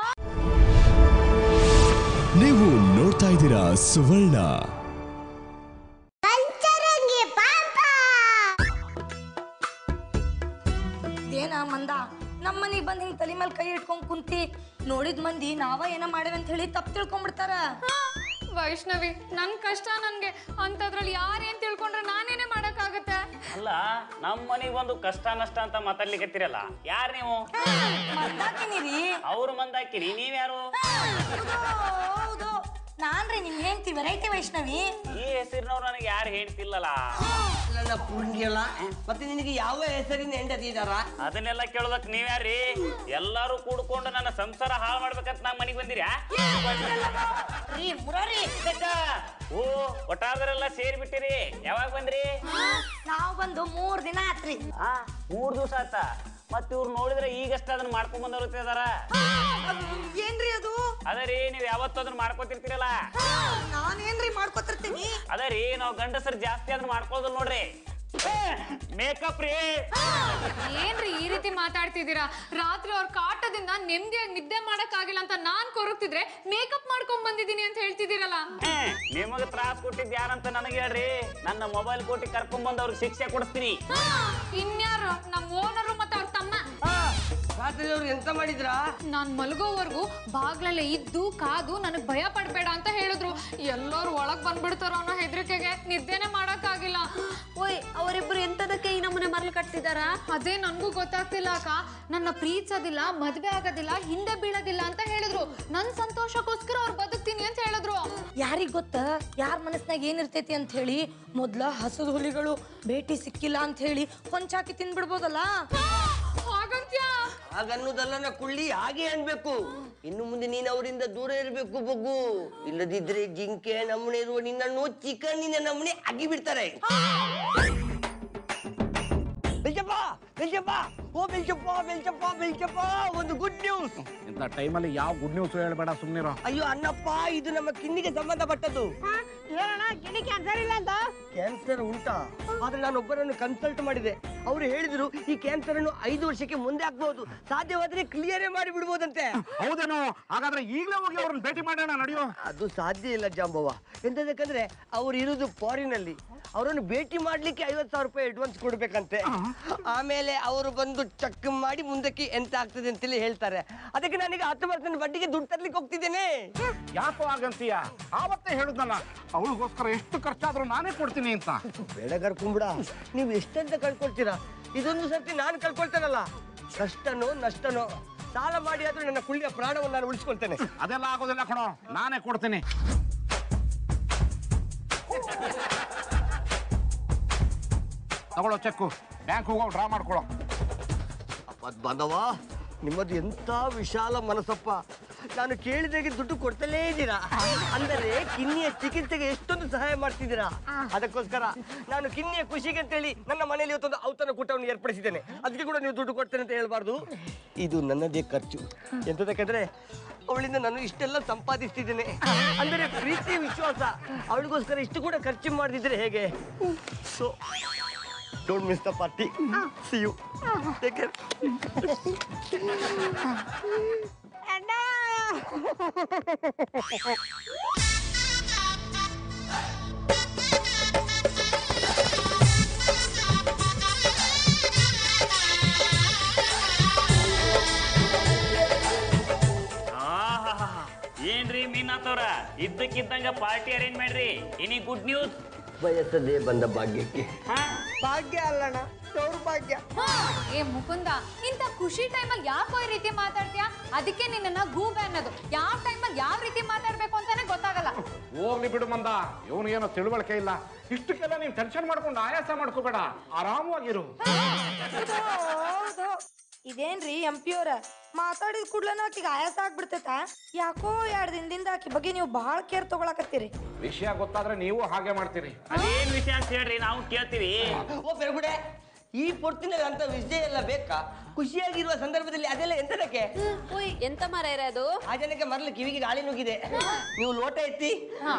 Speaker 7: ನೀವು ನೋಡ್ತಾ ಇದ್ದೀರಾ ಸುವರ್ಣ
Speaker 6: ಏನ ಮಂದ ನಮ್ಮನಿಗೆ ಬಂದ್ ಹಿಂಗ್ ತಲೆ ಮೇಲೆ ಕೈ ಇಟ್ಕೊಂಡ್ ಕುಂತಿ ನೋಡಿದ ಮಂದಿ ನಾವ ಏನ ಮಾಡೇವಿ ಅಂತ ಹೇಳಿ ತಪ್ಪು ತಿಳ್ಕೊಂಡ್ಬಿಡ್ತಾರ
Speaker 2: ವೈಷ್ಣವಿ ನನ್ ಕಷ್ಟ ನನ್ಗೆ ಅಂತದ್ರಲ್ಲಿ ಯಾರೇನ್ ತಿಳ್ಕೊಂಡ್ರೆ ನಾನೇನೆ ಮಾಡಕ್ಕಾಗತ್ತೆ
Speaker 1: ಅಲ್ಲ ನಮ್ಮ ಮನೆಗೆ ಒಂದು ಕಷ್ಟ ನಷ್ಟ ಅಂತ ಮಾತಾಡ್ಲಿಕತ್ತೀರಲ್ಲ ಯಾರು ನೀವು
Speaker 6: ಮತ್ತಾಕಿನಿರಿ
Speaker 1: ಅವ್ರ ಮಂದಾಕಿರಿ ನೀವ್ಯಾರು
Speaker 6: ಹೌದು ನಾನ್ರಿ ನಿಮ್ ಹೆಂಡ್ತಿ ವೆರೈಟಿ ವೈಷ್ಣವಿ
Speaker 1: ಈ ಹೆಸರಿನವ್ರು ನನಗೆ ಯಾರು ಹೇಳ್ತಿಲ್ಲಲ್ಲ
Speaker 5: ನನ್ನ ಪುಂಗಿಯಲ್ಲ ಮತ್ತೆ ನಿನಗೆ ಯಾವ ಹೆಸರಿನ ಹೆಂಡತಿ ಇದ್ದಾರಾ
Speaker 1: ಅದನ್ನೆಲ್ಲ ಕೇಳೋದಕ್ ನೀವ್ಯಾರ್ರಿ ಎಲ್ಲಾರು ಕೂಡ್ಕೊಂಡು ನನ್ನ ಸಂಸಾರ ಹಾಳು ಮಾಡ್ಬೇಕಂತ ನಾ ಮನೆಗೆ ಬಂದಿರ್ಯಾ
Speaker 6: ರೀ ಮುರಾರಿ
Speaker 1: ಓ ಒಟ್ಟಾದ್ರೆಲ್ಲ ಸೇರ್ಬಿಟ್ಟಿರಿ ಯಾವಾಗ ಬಂದ್ರಿ
Speaker 6: ನಾವ್ ಬಂದು ಮೂರ್ ದಿನ ಆತ್ರಿ
Speaker 1: ಆ ಮೂರ್ ದಿವಸ ಆತ ಮತ್ ಇವ್ರು ನೋಡಿದ್ರೆ ಈಗಷ್ಟ ಅದನ್ನ ಮಾಡ್ಕೊಂಡ್ ಬಂದವ್ರು ಇದಾರ
Speaker 6: ಏನ್ರಿ ಅದು
Speaker 1: ಅದ ರೀ ನೀವ್ ಯಾವತ್ತೂ ಅದನ್ನ ಮಾಡ್ಕೊತಿರ್ತೀರಲ್ಲ
Speaker 6: ನಾನೇನ್ರಿ ಮಾಡ್ಕೊತಿರ್ತೀನಿ
Speaker 1: ಅದ ರೀ ನಾವ್ ಗಂಡಸರು ಜಾಸ್ತಿ ಅದನ್ನ ಮಾಡ್ಕೊಳ್ಳೋದಿಲ್ಲ ನೋಡ್ರಿ ಮೇಕಪ್ ರೀ
Speaker 2: ಏನ್ರಿ ಈ ರೀತಿ ಮಾತಾಡ್ತಿದ್ದೀರಾ ರಾತ್ರಿ ಅವ್ರ ಕಾಟದಿಂದ ನೆಮ್ಮದಿಯಾಗಿ ನಿದ್ದೆ ಮಾಡಕ್ಕಾಗಿಲ್ಲ ಅಂತ ನಾನ್ ಕೊರಗ್ತಿದ್ರೆ ಮೇಕಪ್ ಮಾಡ್ಕೊಂಡ್ ಬಂದಿದ್ದೀನಿ ಅಂತ ಹೇಳ್ತಿದ್ದೀರಲ್ಲ
Speaker 1: ಹ್ಮ್, ನಿಮಗ ತ್ರಾಸ್ ಕೊಟ್ಟಿದ್ ಯಾರಂತ ನನಗೆ ಹೇಳ್ರಿ ನನ್ನ ಮೊಬೈಲ್ ಕೊಟ್ಟಿ ಕರ್ಕೊಂಡ್ ಬಂದ್ ಅವ್ರಿಗೆ ಶಿಕ್ಷೆ ಕೊಡಿಸ್ತೀನಿ
Speaker 2: ಹಾ, ಇನ್ಯಾರು ನಮ್ ಓನರು ಮತ್ತೆ ಅವ್ರ ತಮ್ಮ
Speaker 5: ರಾತ್ರಿ ಅವ್ರು ಎಂತ ಮಾಡಿದ್ರಾ
Speaker 2: ನಾನ್ ಮಲಗೋವರೆಗೂ ಬಾಗ್ಲಲ್ಲೇ ಇದ್ದು ಕಾದು ನನಗ್ ಭಯ ಪಡ್ಬೇಡ ಅಂತ ಹೇಳಿದ್ರು ಎಲ್ಲರೂ ಒಳಗ್ ಬಂದ್ಬಿಡ್ತಾರೋ ಅನ್ನೋ ಹೆದರಿಕೆಗೆ ನಿದ್ದೆನೆ ಮಾಡಕ್ಕಾಗಿಲ್ಲ
Speaker 8: ಓಯ್ ಅವರಿಬ್ರು ಎಂತದಕ್ಕೆ ಈ ನಮ್ಮನೆ ಮರಳು ಕಟ್ತಿದಾರ
Speaker 2: ಅದೇ ನನ್ಗೂ ಗೊತ್ತಾಗ್ತಿಲ್ಲ ಅಕ್ಕ ನನ್ನ ಪ್ರೀತಿಸೋದಿಲ್ಲ ಮದ್ವೆ ಆಗೋದಿಲ್ಲ ಹಿಂದೆ ಬೀಳೋದಿಲ್ಲ ಅಂತ ಹೇಳಿದ್ರು ನನ್ ಸಂತೋಷಕ್ಕೋಸ್ಕರ ಅವ್ರು ಬದುಕ್ತೀನಿ ಅಂತ ಹೇಳಿದ್ರು
Speaker 6: ಯಾರಿಗ್ ಗೊತ್ತ ಯಾರ ಮನಸ್ನಾಗ ಏನಿರ್ತೈತಿ ಅಂತ ಹೇಳಿ ಮೊದ್ಲ ಹಸದ ಹುಲಿಗಳು ಭೇಟಿ ಸಿಕ್ಕಿಲ್ಲ ಅಂತ ಹೇಳಿ ಹೊಂಚಾಕಿ ತಿನ್ಬಿಡ್ಬೋದಲ್ಲ
Speaker 2: ಹಾಗಂತ್ಯಾ
Speaker 5: ಹಾಗನ್ನೋದಲ್ಲ ನಾ ಕುಳ್ಳಿ ಹಾಗೆ ಅನ್ಬೇಕು ಇನ್ನು ಮುಂದೆ ನೀನು ಅವರಿಂದ ದೂರ ಇರಬೇಕು ಬಗ್ಗು ಇಲ್ಲದಿದ್ರೆ ಜಿಂಕೆ ನಮ್ಮನೆ ಇರುವ ನಿನ್ನನ್ನು ಚಿಕನ್ನಿನ ನಮ್ಮನೆ ಅಗಿ ಬಿಡ್ತಾರೆ ಬೆಲ್ಚಪ್ಪ ಬೆಲ್ಚಪ್ಪ ಓ ಬೆಲ್ಚಪ್ಪ ಬೆಲ್ಚಪ್ಪ ಬೆಲ್ಚಪ್ಪ ಒಂದು ಗುಡ್ ನ್ಯೂಸ್
Speaker 3: ಇಂಥ ಟೈಮಲ್ಲಿ ಯಾವ ಗುಡ್ ನ್ಯೂಸ್ ಹೇಳ್ಬೇಡ ಸುಮ್ಮನಿರೋ
Speaker 5: ಅಯ್ಯೋ ಅಣ್ಣಪ್ಪ ಇದು ನಮ್ಮ ಕಿನ್ನಿಗೆ ಸಂಬಂಧಪಟ್ಟದ್ದು
Speaker 4: ಹೇಳೋಣ ಕಿಣಿ ಕ್ಯಾನ್ಸರ್ ಇಲ್ಲ ಅಂತ
Speaker 5: ಕ್ಯಾನ್ಸರ್ ಉಂಟಾ ಆದ್ರೆ ನಾನು ಒಬ್ಬರನ್ನು ಕನ್ಸಲ್ಟ್ ಮಾಡಿದೆ ಅವರು ಹೇಳಿದ್ರು ಈ ಕ್ಯಾನ್ಸರ್ ಅನ್ನು ಐದು ವರ್ಷಕ್ಕೆ ಮುಂದೆ ಹಾಕ್ಬಹುದು ಸಾಧ್ಯವಾದ್ರೆ ಕ್ಲಿಯರೇ ಮಾಡಿ ಬಿಡ್ಬೋದಂತೆ
Speaker 3: ಹೌದೇನೋ ಹಾಗಾದ್ರೆ ಈಗಲೇ ಹೋಗಿ ಅವ್ರನ್ನ ಭೇಟಿ ಮಾಡೋಣ ನಡೆಯೋ
Speaker 5: ಅದು ಸಾಧ್ಯ ಇಲ್ಲ ಜಾಂಬವ್ವ ಎಂತದಕ್ಕಂದ್ರೆ ಅವ್ರು ಇರೋದು ಫಾರಿನಲ್ಲಿ ಅವರನ್ನು ಭೇಟಿ ಮಾಡ್ಲಿಕ್ಕೆ ಐವತ್ತು ಸಾವಿರ ರೂಪಾಯಿ ಅಡ್ವಾನ್ಸ್ ಕೊಡ್ಬೇಕಂತೆ ಆಮೇಲೆ ಅವರು ಬಂದು ಚೆಕ್ ಮಾಡಿ ಮುಂದಕ್ಕೆ ಎಂತ ಆಗ್ತದೆ ಅಂತೇಳಿ ಹೇಳ್ತಾರೆ ಅದಕ್ಕೆ ನನಗೆ ಹತ್ತು ಪರ್ಸೆಂಟ್ ಬಡ್ಡಿಗೆ ದುಡ್ಡು ತರ್ಲಿಕ್ಕೆ ಹೋಗ್ತಿದ್ದೇನೆ
Speaker 3: ಯಾಕೋ ಆಗಂತೀಯ ಆವತ್ತೇ ಹೇಳಿದ್ನಲ್ಲ ಅವಳಿಗೋಸ್ಕರ ಎಷ್ಟು ಖರ್ಚಾದ್ರೂ ನಾನೇ ಕೊಡ್ತೀನಿ ಅಂತ
Speaker 5: ಬೇಡ ಕರ್ಕೊಂಬಿಡ ನೀವು ಎಷ್ಟಂತ ಕಳ್ಕೊಳ್ತೀರಾ ಇದೊಂದು ಸರ್ತಿ ನಾನು ಕಳ್ಕೊಳ್ತೇನಲ್ಲ ಕಷ್ಟನೋ ನಷ್ಟನೋ ಸಾಲ ಮಾಡಿ ಆದ್ರೂ ನನ್ನ ಕುಳ್ಳಿಯ ಪ್ರಾಣವನ್ನು ನಾನು ಉಳಿಸ್ಕೊಳ್ತೇನೆ
Speaker 3: ಅದೆಲ್ಲ ಆಗೋದಿಲ್ಲ ಕಣೋ ನಾನೇ ಕೊಡ್ತೀನಿ ತಗೊಳ್ಳೋ ಚೆಕ್ಕು ಬ್ಯಾಂಕ್ ಹೋಗೋ ಡ್ರಾ ಮಾಡ್ಕೊಳ್ಳೋ
Speaker 5: ಅಪ್ಪದ್ ಬಾಂಧವ ನಿಮ್ಮದು ಎಂತ ವಿಶಾಲ ಮನಸ್ಸಪ್ಪ ನಾನು ಕೇಳಿದಾಗೆ ದುಡ್ಡು ಕೊಡ್ತಲೇ ಇದ್ದೀರಾ ಅಂದರೆ ಕಿನ್ನಿಯ ಚಿಕಿತ್ಸೆಗೆ ಎಷ್ಟೊಂದು ಸಹಾಯ ಮಾಡ್ತಿದ್ದೀರಾ ಅದಕ್ಕೋಸ್ಕರ ನಾನು ಕಿನ್ನಿಯ ಖುಷಿಗೆ ಅಂತೇಳಿ ನನ್ನ ಮನೆಯಲ್ಲಿ ಇವತ್ತೊಂದು ಔತಣ ಕೂಟವನ್ನು ಏರ್ಪಡಿಸಿದ್ದೇನೆ ಅದಕ್ಕೆ ಕೂಡ ನೀವು ದುಡ್ಡು ಕೊಡ್ತೇನೆ ಅಂತ ಹೇಳ್ಬಾರ್ದು ಇದು ನನ್ನದೇ ಖರ್ಚು ಎಂತದಕ್ಕಂದ್ರೆ ಅವಳಿಂದ ನಾನು ಇಷ್ಟೆಲ್ಲ ಸಂಪಾದಿಸ್ತಿದ್ದೇನೆ ಅಂದರೆ ಪ್ರೀತಿ ವಿಶ್ವಾಸ ಅವಳಿಗೋಸ್ಕರ ಇಷ್ಟು ಕೂಡ ಖರ್ಚು ಮಾಡದಿದ್ರೆ ಹೇಗೆ so don't miss the party see you take care
Speaker 1: ಆಹಾಹಾ. ಏನ್ರಿ ಮೀನಾಥವ್ರ ಇದ್ದಕ್ಕಿದ್ದಂಗ ಪಾರ್ಟಿ ಅರೇಂಜ್ ಮಾಡ್ರಿ ಎನಿ ಗುಡ್ ನ್ಯೂಸ್
Speaker 5: ಬಯಸದೇ ಬಂದ ಭಾಗ್ಯಕ್ಕೆ
Speaker 4: ಭಾಗ್ಯ ಅಲ್ಲಣ್ಣ ದೌರ್ಭಾಗ್ಯ
Speaker 2: ಏ ಮುಕುಂದ ಇಂಥ ಖುಷಿ ಟೈಮಲ್ಲಿ ಯಾಕೋ ಈ ರೀತಿ ಮಾತಾಡ್ತೀಯಾ ಅದಕ್ಕೆ ನಿನ್ನನ್ನ ಗೂಬೆ ಅನ್ನೋದು ಯಾವ ಟೈಮಲ್ಲಿ ಯಾವ ರೀತಿ ಮಾತಾಡ್ಬೇಕು ಅಂತಾನೆ ಗೊತ್ತಾಗಲ್ಲ
Speaker 3: ಹೋಗ್ಲಿ ಬಿಡು ಮಂದ ಇವನಿಗೇನೋ ತಿಳುವಳಿಕೆ ಇಲ್ಲ ಇಷ್ಟಕ್ಕೆಲ್ಲ ನೀನ್ ಟೆನ್ಷನ್ ಮಾಡ್ಕೊಂಡು ಆಯಾಸ ಮಾಡ್ಕೋಬೇಡ ಆರಾಮವಾಗಿರು
Speaker 6: ಹೌದು ಇದೇನ್ರಿ ಎಂ ಪಿ ಅವ್ರ ಮಾತಾಡಿದ ಕೂಡ್ಲನ ಆಕಿಗೆ ಆಯಾಸ ಆಗ್ಬಿಡ್ತೈತ ಯಾಕೋ ಎರಡ್ ದಿನದಿಂದ ಆಕಿ ಬಗ್ಗೆ ನೀವು ಬಹಳ ಕೇರ್ ತಗೊಳಕತ್ತೀರಿ
Speaker 3: ವಿಷಯ ಗೊತ್ತಾದ್ರೆ ನೀವು ಹಾಗೆ ಮಾಡ್ತೀರಿ
Speaker 1: ಅದೇನ್ ವಿಷಯ ಅಂತ ಹೇಳ್ರಿ ನಾವು ಕೇಳ್ತೀವಿ
Speaker 5: ಓ ಪೆರಗುಡೆ ಈ ಪೊರ್ತಿನಲ್ಲಿ ಅಂತ ವಿಷಯ ಎಲ್ಲ ಬೇಕಾ ಖುಷಿಯಾಗಿರುವ ಸಂದರ್ಭದಲ್ಲಿ ಅದೆಲ್ಲ ಎಂತದಕ್ಕೆ
Speaker 8: ಓಯ್ ಎಂತ ಮರ ಇರೋದು
Speaker 5: ಆ ಜನಕ್ಕೆ ಮರಳು ಕಿವಿಗೆ ಗಾಳಿ ನುಗ್ಗಿದೆ ನೀವು ಲೋಟ ಎತ್ತಿ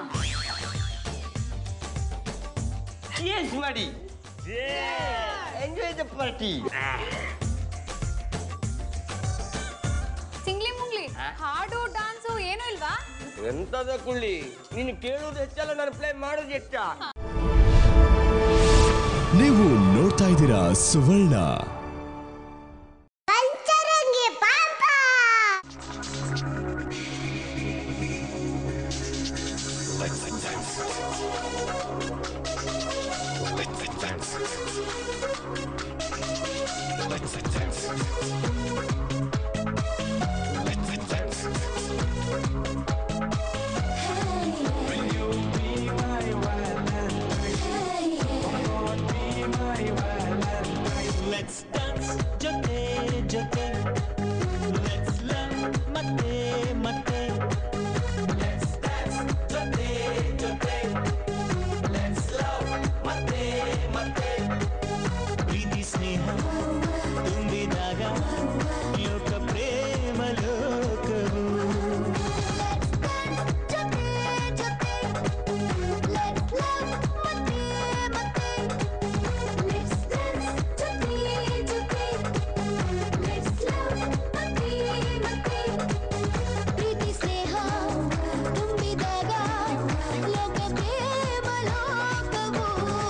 Speaker 5: Cheers ಮಾಡಿ ಎಂಜಾಯ್ ದ ಪಾರ್ಟಿ
Speaker 2: ಸಿಂಗ್ಲಿ ಮುಂಗ್ಲಿ ಹಾಡು ಡಾನ್ಸು ಏನೂ ಇಲ್ವಾ
Speaker 5: ಎಂತದ ಕುಳ್ಳಿ ನೀನು ಕೇಳುವುದು ಹೆಚ್ಚಲ್ಲ ನಾನು ಪ್ಲೇ ಮಾಡೋದು ಹೆಚ್ಚ
Speaker 7: ನೀವು ನೋಡ್ತಾ ಇದ್ದೀರಾ ಸುವರ್ಣ
Speaker 9: ಪಂಚರಂಗಿ ಪಾಪ Let's dance ಜೊತೆ ಜೊತೆ Let's love ಮತ್ತೆ ಮತ್ತೆ Let's dance ಜೊತೆ ಜೊತೆ Let's love ಮತ್ತೆ ಮತ್ತೆ ಪ್ರೀತಿ ಸ್ನೇಹ ತುಂಬಿದಾಗ ಲೋಕ ಪ್ರೇಮ ಲೋಕವು
Speaker 10: ಪ್ರೀತಿ ಸ್ನೇಹ ತುಂಬಿದಾಗ ಲೋಕ ಪ್ರೇಮ ಲೋಕವು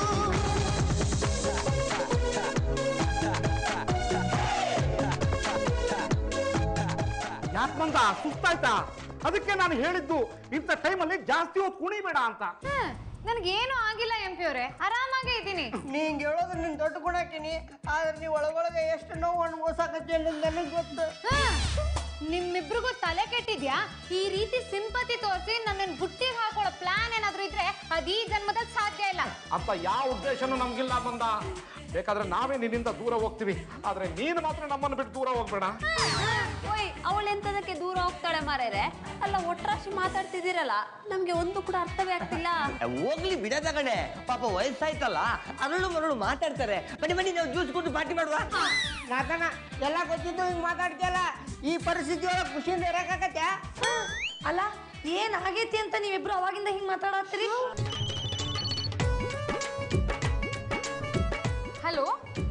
Speaker 3: ಯಾಕಂತ ಸುಸ್ತಾಯ್ತಾ ಅದಕ್ಕೆ ನಾನು ಹೇಳಿದ್ದು ಇಂಥ ಟೈಮಲ್ಲಿ ಜಾಸ್ತಿ ಹೊತ್ತು ಕುಣಿಬೇಡ ಅಂತ
Speaker 2: ನನಗೇನು ಆಗಿಲ್ಲ ಎಂ ಪಿ ಅವರೇ ಆರಾಮಾಗೇ ಇದ್ದೀನಿ
Speaker 4: ನೀ ಹಿಂಗೆ ಹೇಳೋದು ನಿನ್ ದೊಡ್ಡ ಗುಣಾಕಿನಿ ಆದ್ರೆ ನೀ ಒಳಗೊಳಗೆ ಎಷ್ಟು ನೋವು ಅನ್ಭವಿಸಾಕತ್ತಿ ಅನ್ನೋದು ನನಗೆ ಗೊತ್ತು
Speaker 2: ಹಾ, ನಿಮ್ಮಿಬ್ರಿಗೂ ತಲೆ ಕೆಟ್ಟಿದ್ಯಾ ಈ ರೀತಿ ಸಿಂಪತಿ ತೋರಿಸಿ ನನ್ನನ್ನು ಬುಟ್ಟಿಗೆ ಹಾಕೊಳ್ಳೋ ಪ್ಲಾನ್ ಏನಾದ್ರೂ ಇದ್ರೆ ಅದು ಈ ಜನ್ಮದಲ್ಲಿ ಸಾಧ್ಯ ಇಲ್ಲ
Speaker 3: ಅಂತ ಯಾವ ಉದ್ದೇಶನೂ ನಮ್ಗಿಲ್ಲ ಬಂದ ಬೇಕಾದ್ರೆ ನಾವೇ ನಿನ್ನಿಂದ ದೂರ ಹೋಗ್ತೀವಿ ಆದ್ರೆ ನೀನು ಮಾತ್ರ ನಮ್ಮನ್ನು ಬಿಟ್ಟು ದೂರ ಹೋಗ್ಬೇಡ
Speaker 8: ಓಯ್ ಅವಳೆಂತದಕ್ಕೆ ದೂರ ಹೋಗ್ತಾಳೆ ಮಾರೇರೆ ಅಲ್ಲ ಒಟ್ರಾಶಿ ಮಾತಾಡ್ತಿದ್ದೀರಲ್ಲ ನಮ್ಗೆ ಒಂದು ಕೂಡ ಅರ್ಥವೇ ಆಗ್ತಿಲ್ಲ
Speaker 5: ಹೋಗ್ಲಿ ಬಿಡದ ಕಣೆ ಪಾಪ ವಯಸ್ಸಾಯ್ತಲ್ಲ ಅರಳು ಮರಳು ಮಾತಾಡ್ತಾರೆ ಬನ್ನಿ ಬನ್ನಿ ನಾವು ಜ್ಯೂಸ್ ಕೊಟ್ಟು ಪಾರ್ಟಿ ಮಾಡುವ
Speaker 4: ನಾತನ ಎಲ್ಲ ಗೊತ್ತಿದ್ದು ಹಿಂಗೆ ಮಾತಾಡ್ತಿಯಲ್ಲ ಈ ಪರಿಸ್ಥಿತಿ ಒಳಗೆ ಖುಷಿಯಿಂದ ಇರಕ್ಕಾಗತ್ಯಾ
Speaker 6: ಅಲ್ಲ ಏನ್ ಆಗೈತಿ ಅಂತ ನೀವಿಬ್ರು ಅವಾಗಿಂದ ಹಿಂಗ್ ಮಾತಾಡತ್ತೀರಿ
Speaker 2: ಹಲೋ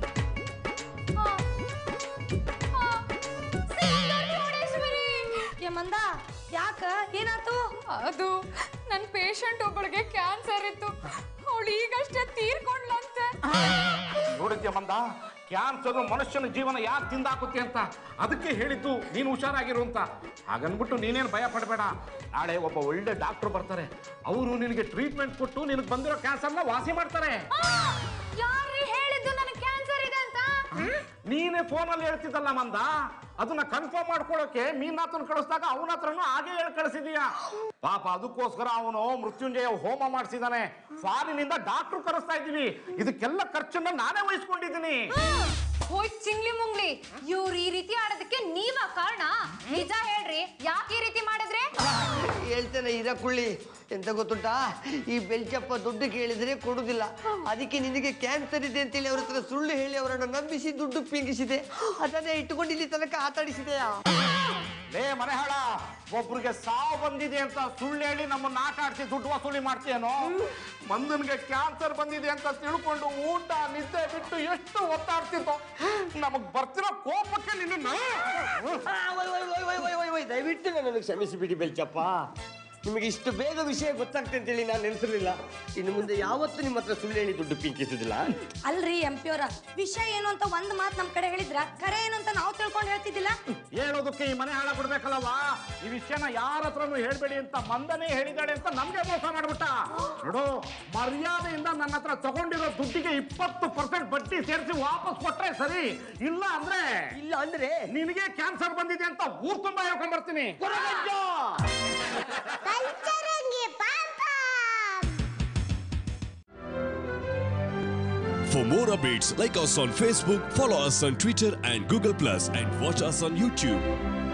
Speaker 6: ಏ ಮಂದ ಯಾಕ ಏನಾತು
Speaker 2: ಅದು ನನ್ನ ಪೇಷಂಟ್ ಒಬ್ಬಳಿಗೆ ಕ್ಯಾನ್ಸರ್ ಇತ್ತು ಅವಳು ಈಗಷ್ಟೇ ತೀರ್ಕೊಂಡ್ಲಂತೆ
Speaker 3: ನೋಡಿದ್ಯ ಮಂದ ಕ್ಯಾನ್ಸರ್ ಮನುಷ್ಯನ ಜೀವನ ಯಾಕೆ ತಿಂದಾಕುತ್ತೆ ಅಂತ ಅದಕ್ಕೆ ಹೇಳಿದ್ದು ನೀನು ಹುಷಾರಾಗಿರು ಅಂತ ಹಾಗನ್ಬಿಟ್ಟು ನೀನೇನು ಭಯ ಪಡಬೇಡ ನಾಳೆ ಒಬ್ಬ ಒಳ್ಳೆ ಡಾಕ್ಟರ್ ಬರ್ತಾರೆ ಅವರು ನಿನಗೆ ಟ್ರೀಟ್ಮೆಂಟ್ ಕೊಟ್ಟು ನಿನಗೆ ಬಂದಿರೋ ಕ್ಯಾನ್ಸರ್ನ ವಾಸಿ ಮಾಡ್ತಾರೆ
Speaker 2: ಯಾರ್ರೀ ಹೇಳಿದ್ದು ನನಗೆ ಕ್ಯಾನ್ಸರ್ ಇದೆ ಅಂತ
Speaker 3: ನೀನೇ ಫೋನಲ್ಲಿ ಹೇಳ್ತಿದ್ದಲ್ಲ ಮಂದ ಅದನ್ನ ಕನ್ಫರ್ಮ್ ಮಾಡ್ಕೊಳ್ಳೋಕೆ ಮೀನಾಥನ್ ಕಳಿಸಿದಾಗ ಅವನ ಹತ್ರನೂ ಹಾಗೆ ಹೇಳಿ ಕಳಿಸಿದೀಯ ಪಾಪ ಅದಕ್ಕೋಸ್ಕರ ಅವನು ಮೃತ್ಯುಂಜಯ ಹೋಮ ಮಾಡಿಸಿದಾನೆ ಫಾರಿನಿಂದ ಡಾಕ್ಟರ್ ಕರೆಸ್ತಾ ಇದ್ದೀವಿ ಇದಕ್ಕೆಲ್ಲ ಖರ್ಚನ್ನ ನಾನೇ ವಹಿಸ್ಕೊಂಡಿದ್ದೀನಿ
Speaker 2: ಹೋಯ್ ಚಿಂಗ್ಲಿ ಮುಂಗ್ಲಿ ಇವ್ರು ಈ ರೀತಿ ಆಡೋದಕ್ಕೆ ನೀವ ಕಾರಣ ನಿಜ ಹೇಳ್ರಿ ಯಾಕೆ ಈ ರೀತಿ ಮಾಡಿದ್ರೆ
Speaker 5: ಹೇಳ್ತೇನೆ ಇದ ಕುಳ್ಳಿ ಎಂತ ಗೊತ್ತುಂಟಾ ಈ ಬೆಲ್ಚಪ್ಪ ದುಡ್ಡು ಕೇಳಿದ್ರೆ ಕೊಡುದಿಲ್ಲ ಅದಕ್ಕೆ ನಿನಗೆ ಕ್ಯಾನ್ಸರ್ ಇದೆ ಅಂತೇಳಿ ಅವ್ರ ಹತ್ರ ಸುಳ್ಳು ಹೇಳಿ ಅವರನ್ನು ನಂಬಿಸಿ ದುಡ್ಡು ಪಿಂಗಿಸಿದೆ ಅದನ್ನೇ ಇಟ್ಟುಕೊಂಡು ಇಲ್ಲಿ ತನಕ ಆಟಾಡಿಸಿದೆಯಾ
Speaker 3: ಲೇ ಮನೆಹಾಳ ಒಬ್ರಿಗೆ ಸಾವು ಬಂದಿದೆ ಅಂತ ಸುಳ್ಳು ಹೇಳಿ ನಮ್ಮನ್ನ ಆಟ ಆಡಿಸಿ ದುಡ್ಡು ವಸೂಲಿ ಮಾಡ್ತೀಯೇನೋ ಮಂದನ್ಗೆ ಕ್ಯಾನ್ಸರ್ ಬಂದಿದೆ ಅಂತ ತಿಳ್ಕೊಂಡು ಊಟ ನಿದ್ದೆ ಬಿಟ್ಟು ಎಷ್ಟು ಒತ್ತಾಡ್ತಿದ್ದೋ ನಮಗ್ ಬರ್ತಿರೋ ಕೋಪಕ್ಕೆ ನಿನ್ನ
Speaker 5: ಆ, ಒಯ್, ಒಯ್, ಒಯ್, ಒಯ್, ಒಯ್, ಒಯ್, ಒಯ್, ದಯವಿಟ್ಟು ನನ್ನನ್ನು ಕ್ಷಮಿಸಿಬಿಡಿ ಬೆಲ್ಚಪ್ಪ ನಿಮಗೆ ಇಷ್ಟು ಬೇಗ ವಿಷಯ ಗೊತ್ತಾಗ್ತದೆ ಅಂತೇಳಿ ನಾನು ನೆನೆಸಿರ್ಲಿಲ್ಲ ಇನ್ನು ಮುಂದೆ ಯಾವತ್ತೂ ನಿಮ್ಮ ಹತ್ರ ಸುಳ್ಳು ಹೇಳಿ ದುಡ್ಡು ಪಿಂಕಿಸುದಿಲ್ಲ
Speaker 6: ಅಲ್ರಿ ಎಂ ಪಿ ಅವರ ವಿಷಯ ಏನು ಅಂತ ಒಂದ್ ಮಾತ್ ನಮ್ ಕಡೆ ಹೇಳಿದ್ರ ಕರೆ ಏನು ಅಂತ ನಾವು ತಿಳ್ಕೊಂಡು ಹೇಳ್ತಿದ್ದಿಲ್ಲ
Speaker 3: ಹೇಳೋದಕ್ಕೆ ಈ ಮನೆ ಹಾಳ ಕೊಡ್ಬೇಕಲ್ಲವಾ ಈ ವಿಷಯನ ಯಾರ ಹತ್ರನೂ ಹೇಳ್ಬೇಡಿ ಅಂತ ಮಂದನೇ ಹೇಳಿದಾಳೆ ಅಂತ ನಮ್ಗೆ ಮೋಸ ಮಾಡ್ಬಿಟ್ಟ ನೋಡು ಮರ್ಯಾದೆಯಿಂದ ನನ್ನ ಹತ್ರ ತಗೊಂಡಿರೋ ದುಡ್ಡಿಗೆ ಇಪ್ಪತ್ತು ಪರ್ಸೆಂಟ್ ಬಡ್ಡಿ ಸೇರಿಸಿ ವಾಪಸ್ ಕೊಟ್ರೆ ಸರಿ ಇಲ್ಲ ಅಂದ್ರೆ
Speaker 5: ಇಲ್ಲ ಅಂದ್ರೆ
Speaker 3: ನಿನಗೆ ಕ್ಯಾನ್ಸರ್ ಬಂದಿದೆ ಅಂತ ಊರ್ ತುಂಬಾ ಹೇಳ್ಕೊಂಡ್ ಬರ್ತೀನಿ
Speaker 10: ಪಂಚರಂಗಿ ಪಾಪ
Speaker 7: For more updates, like us on Facebook, follow us on Twitter and Google Plus, and watch us on YouTube.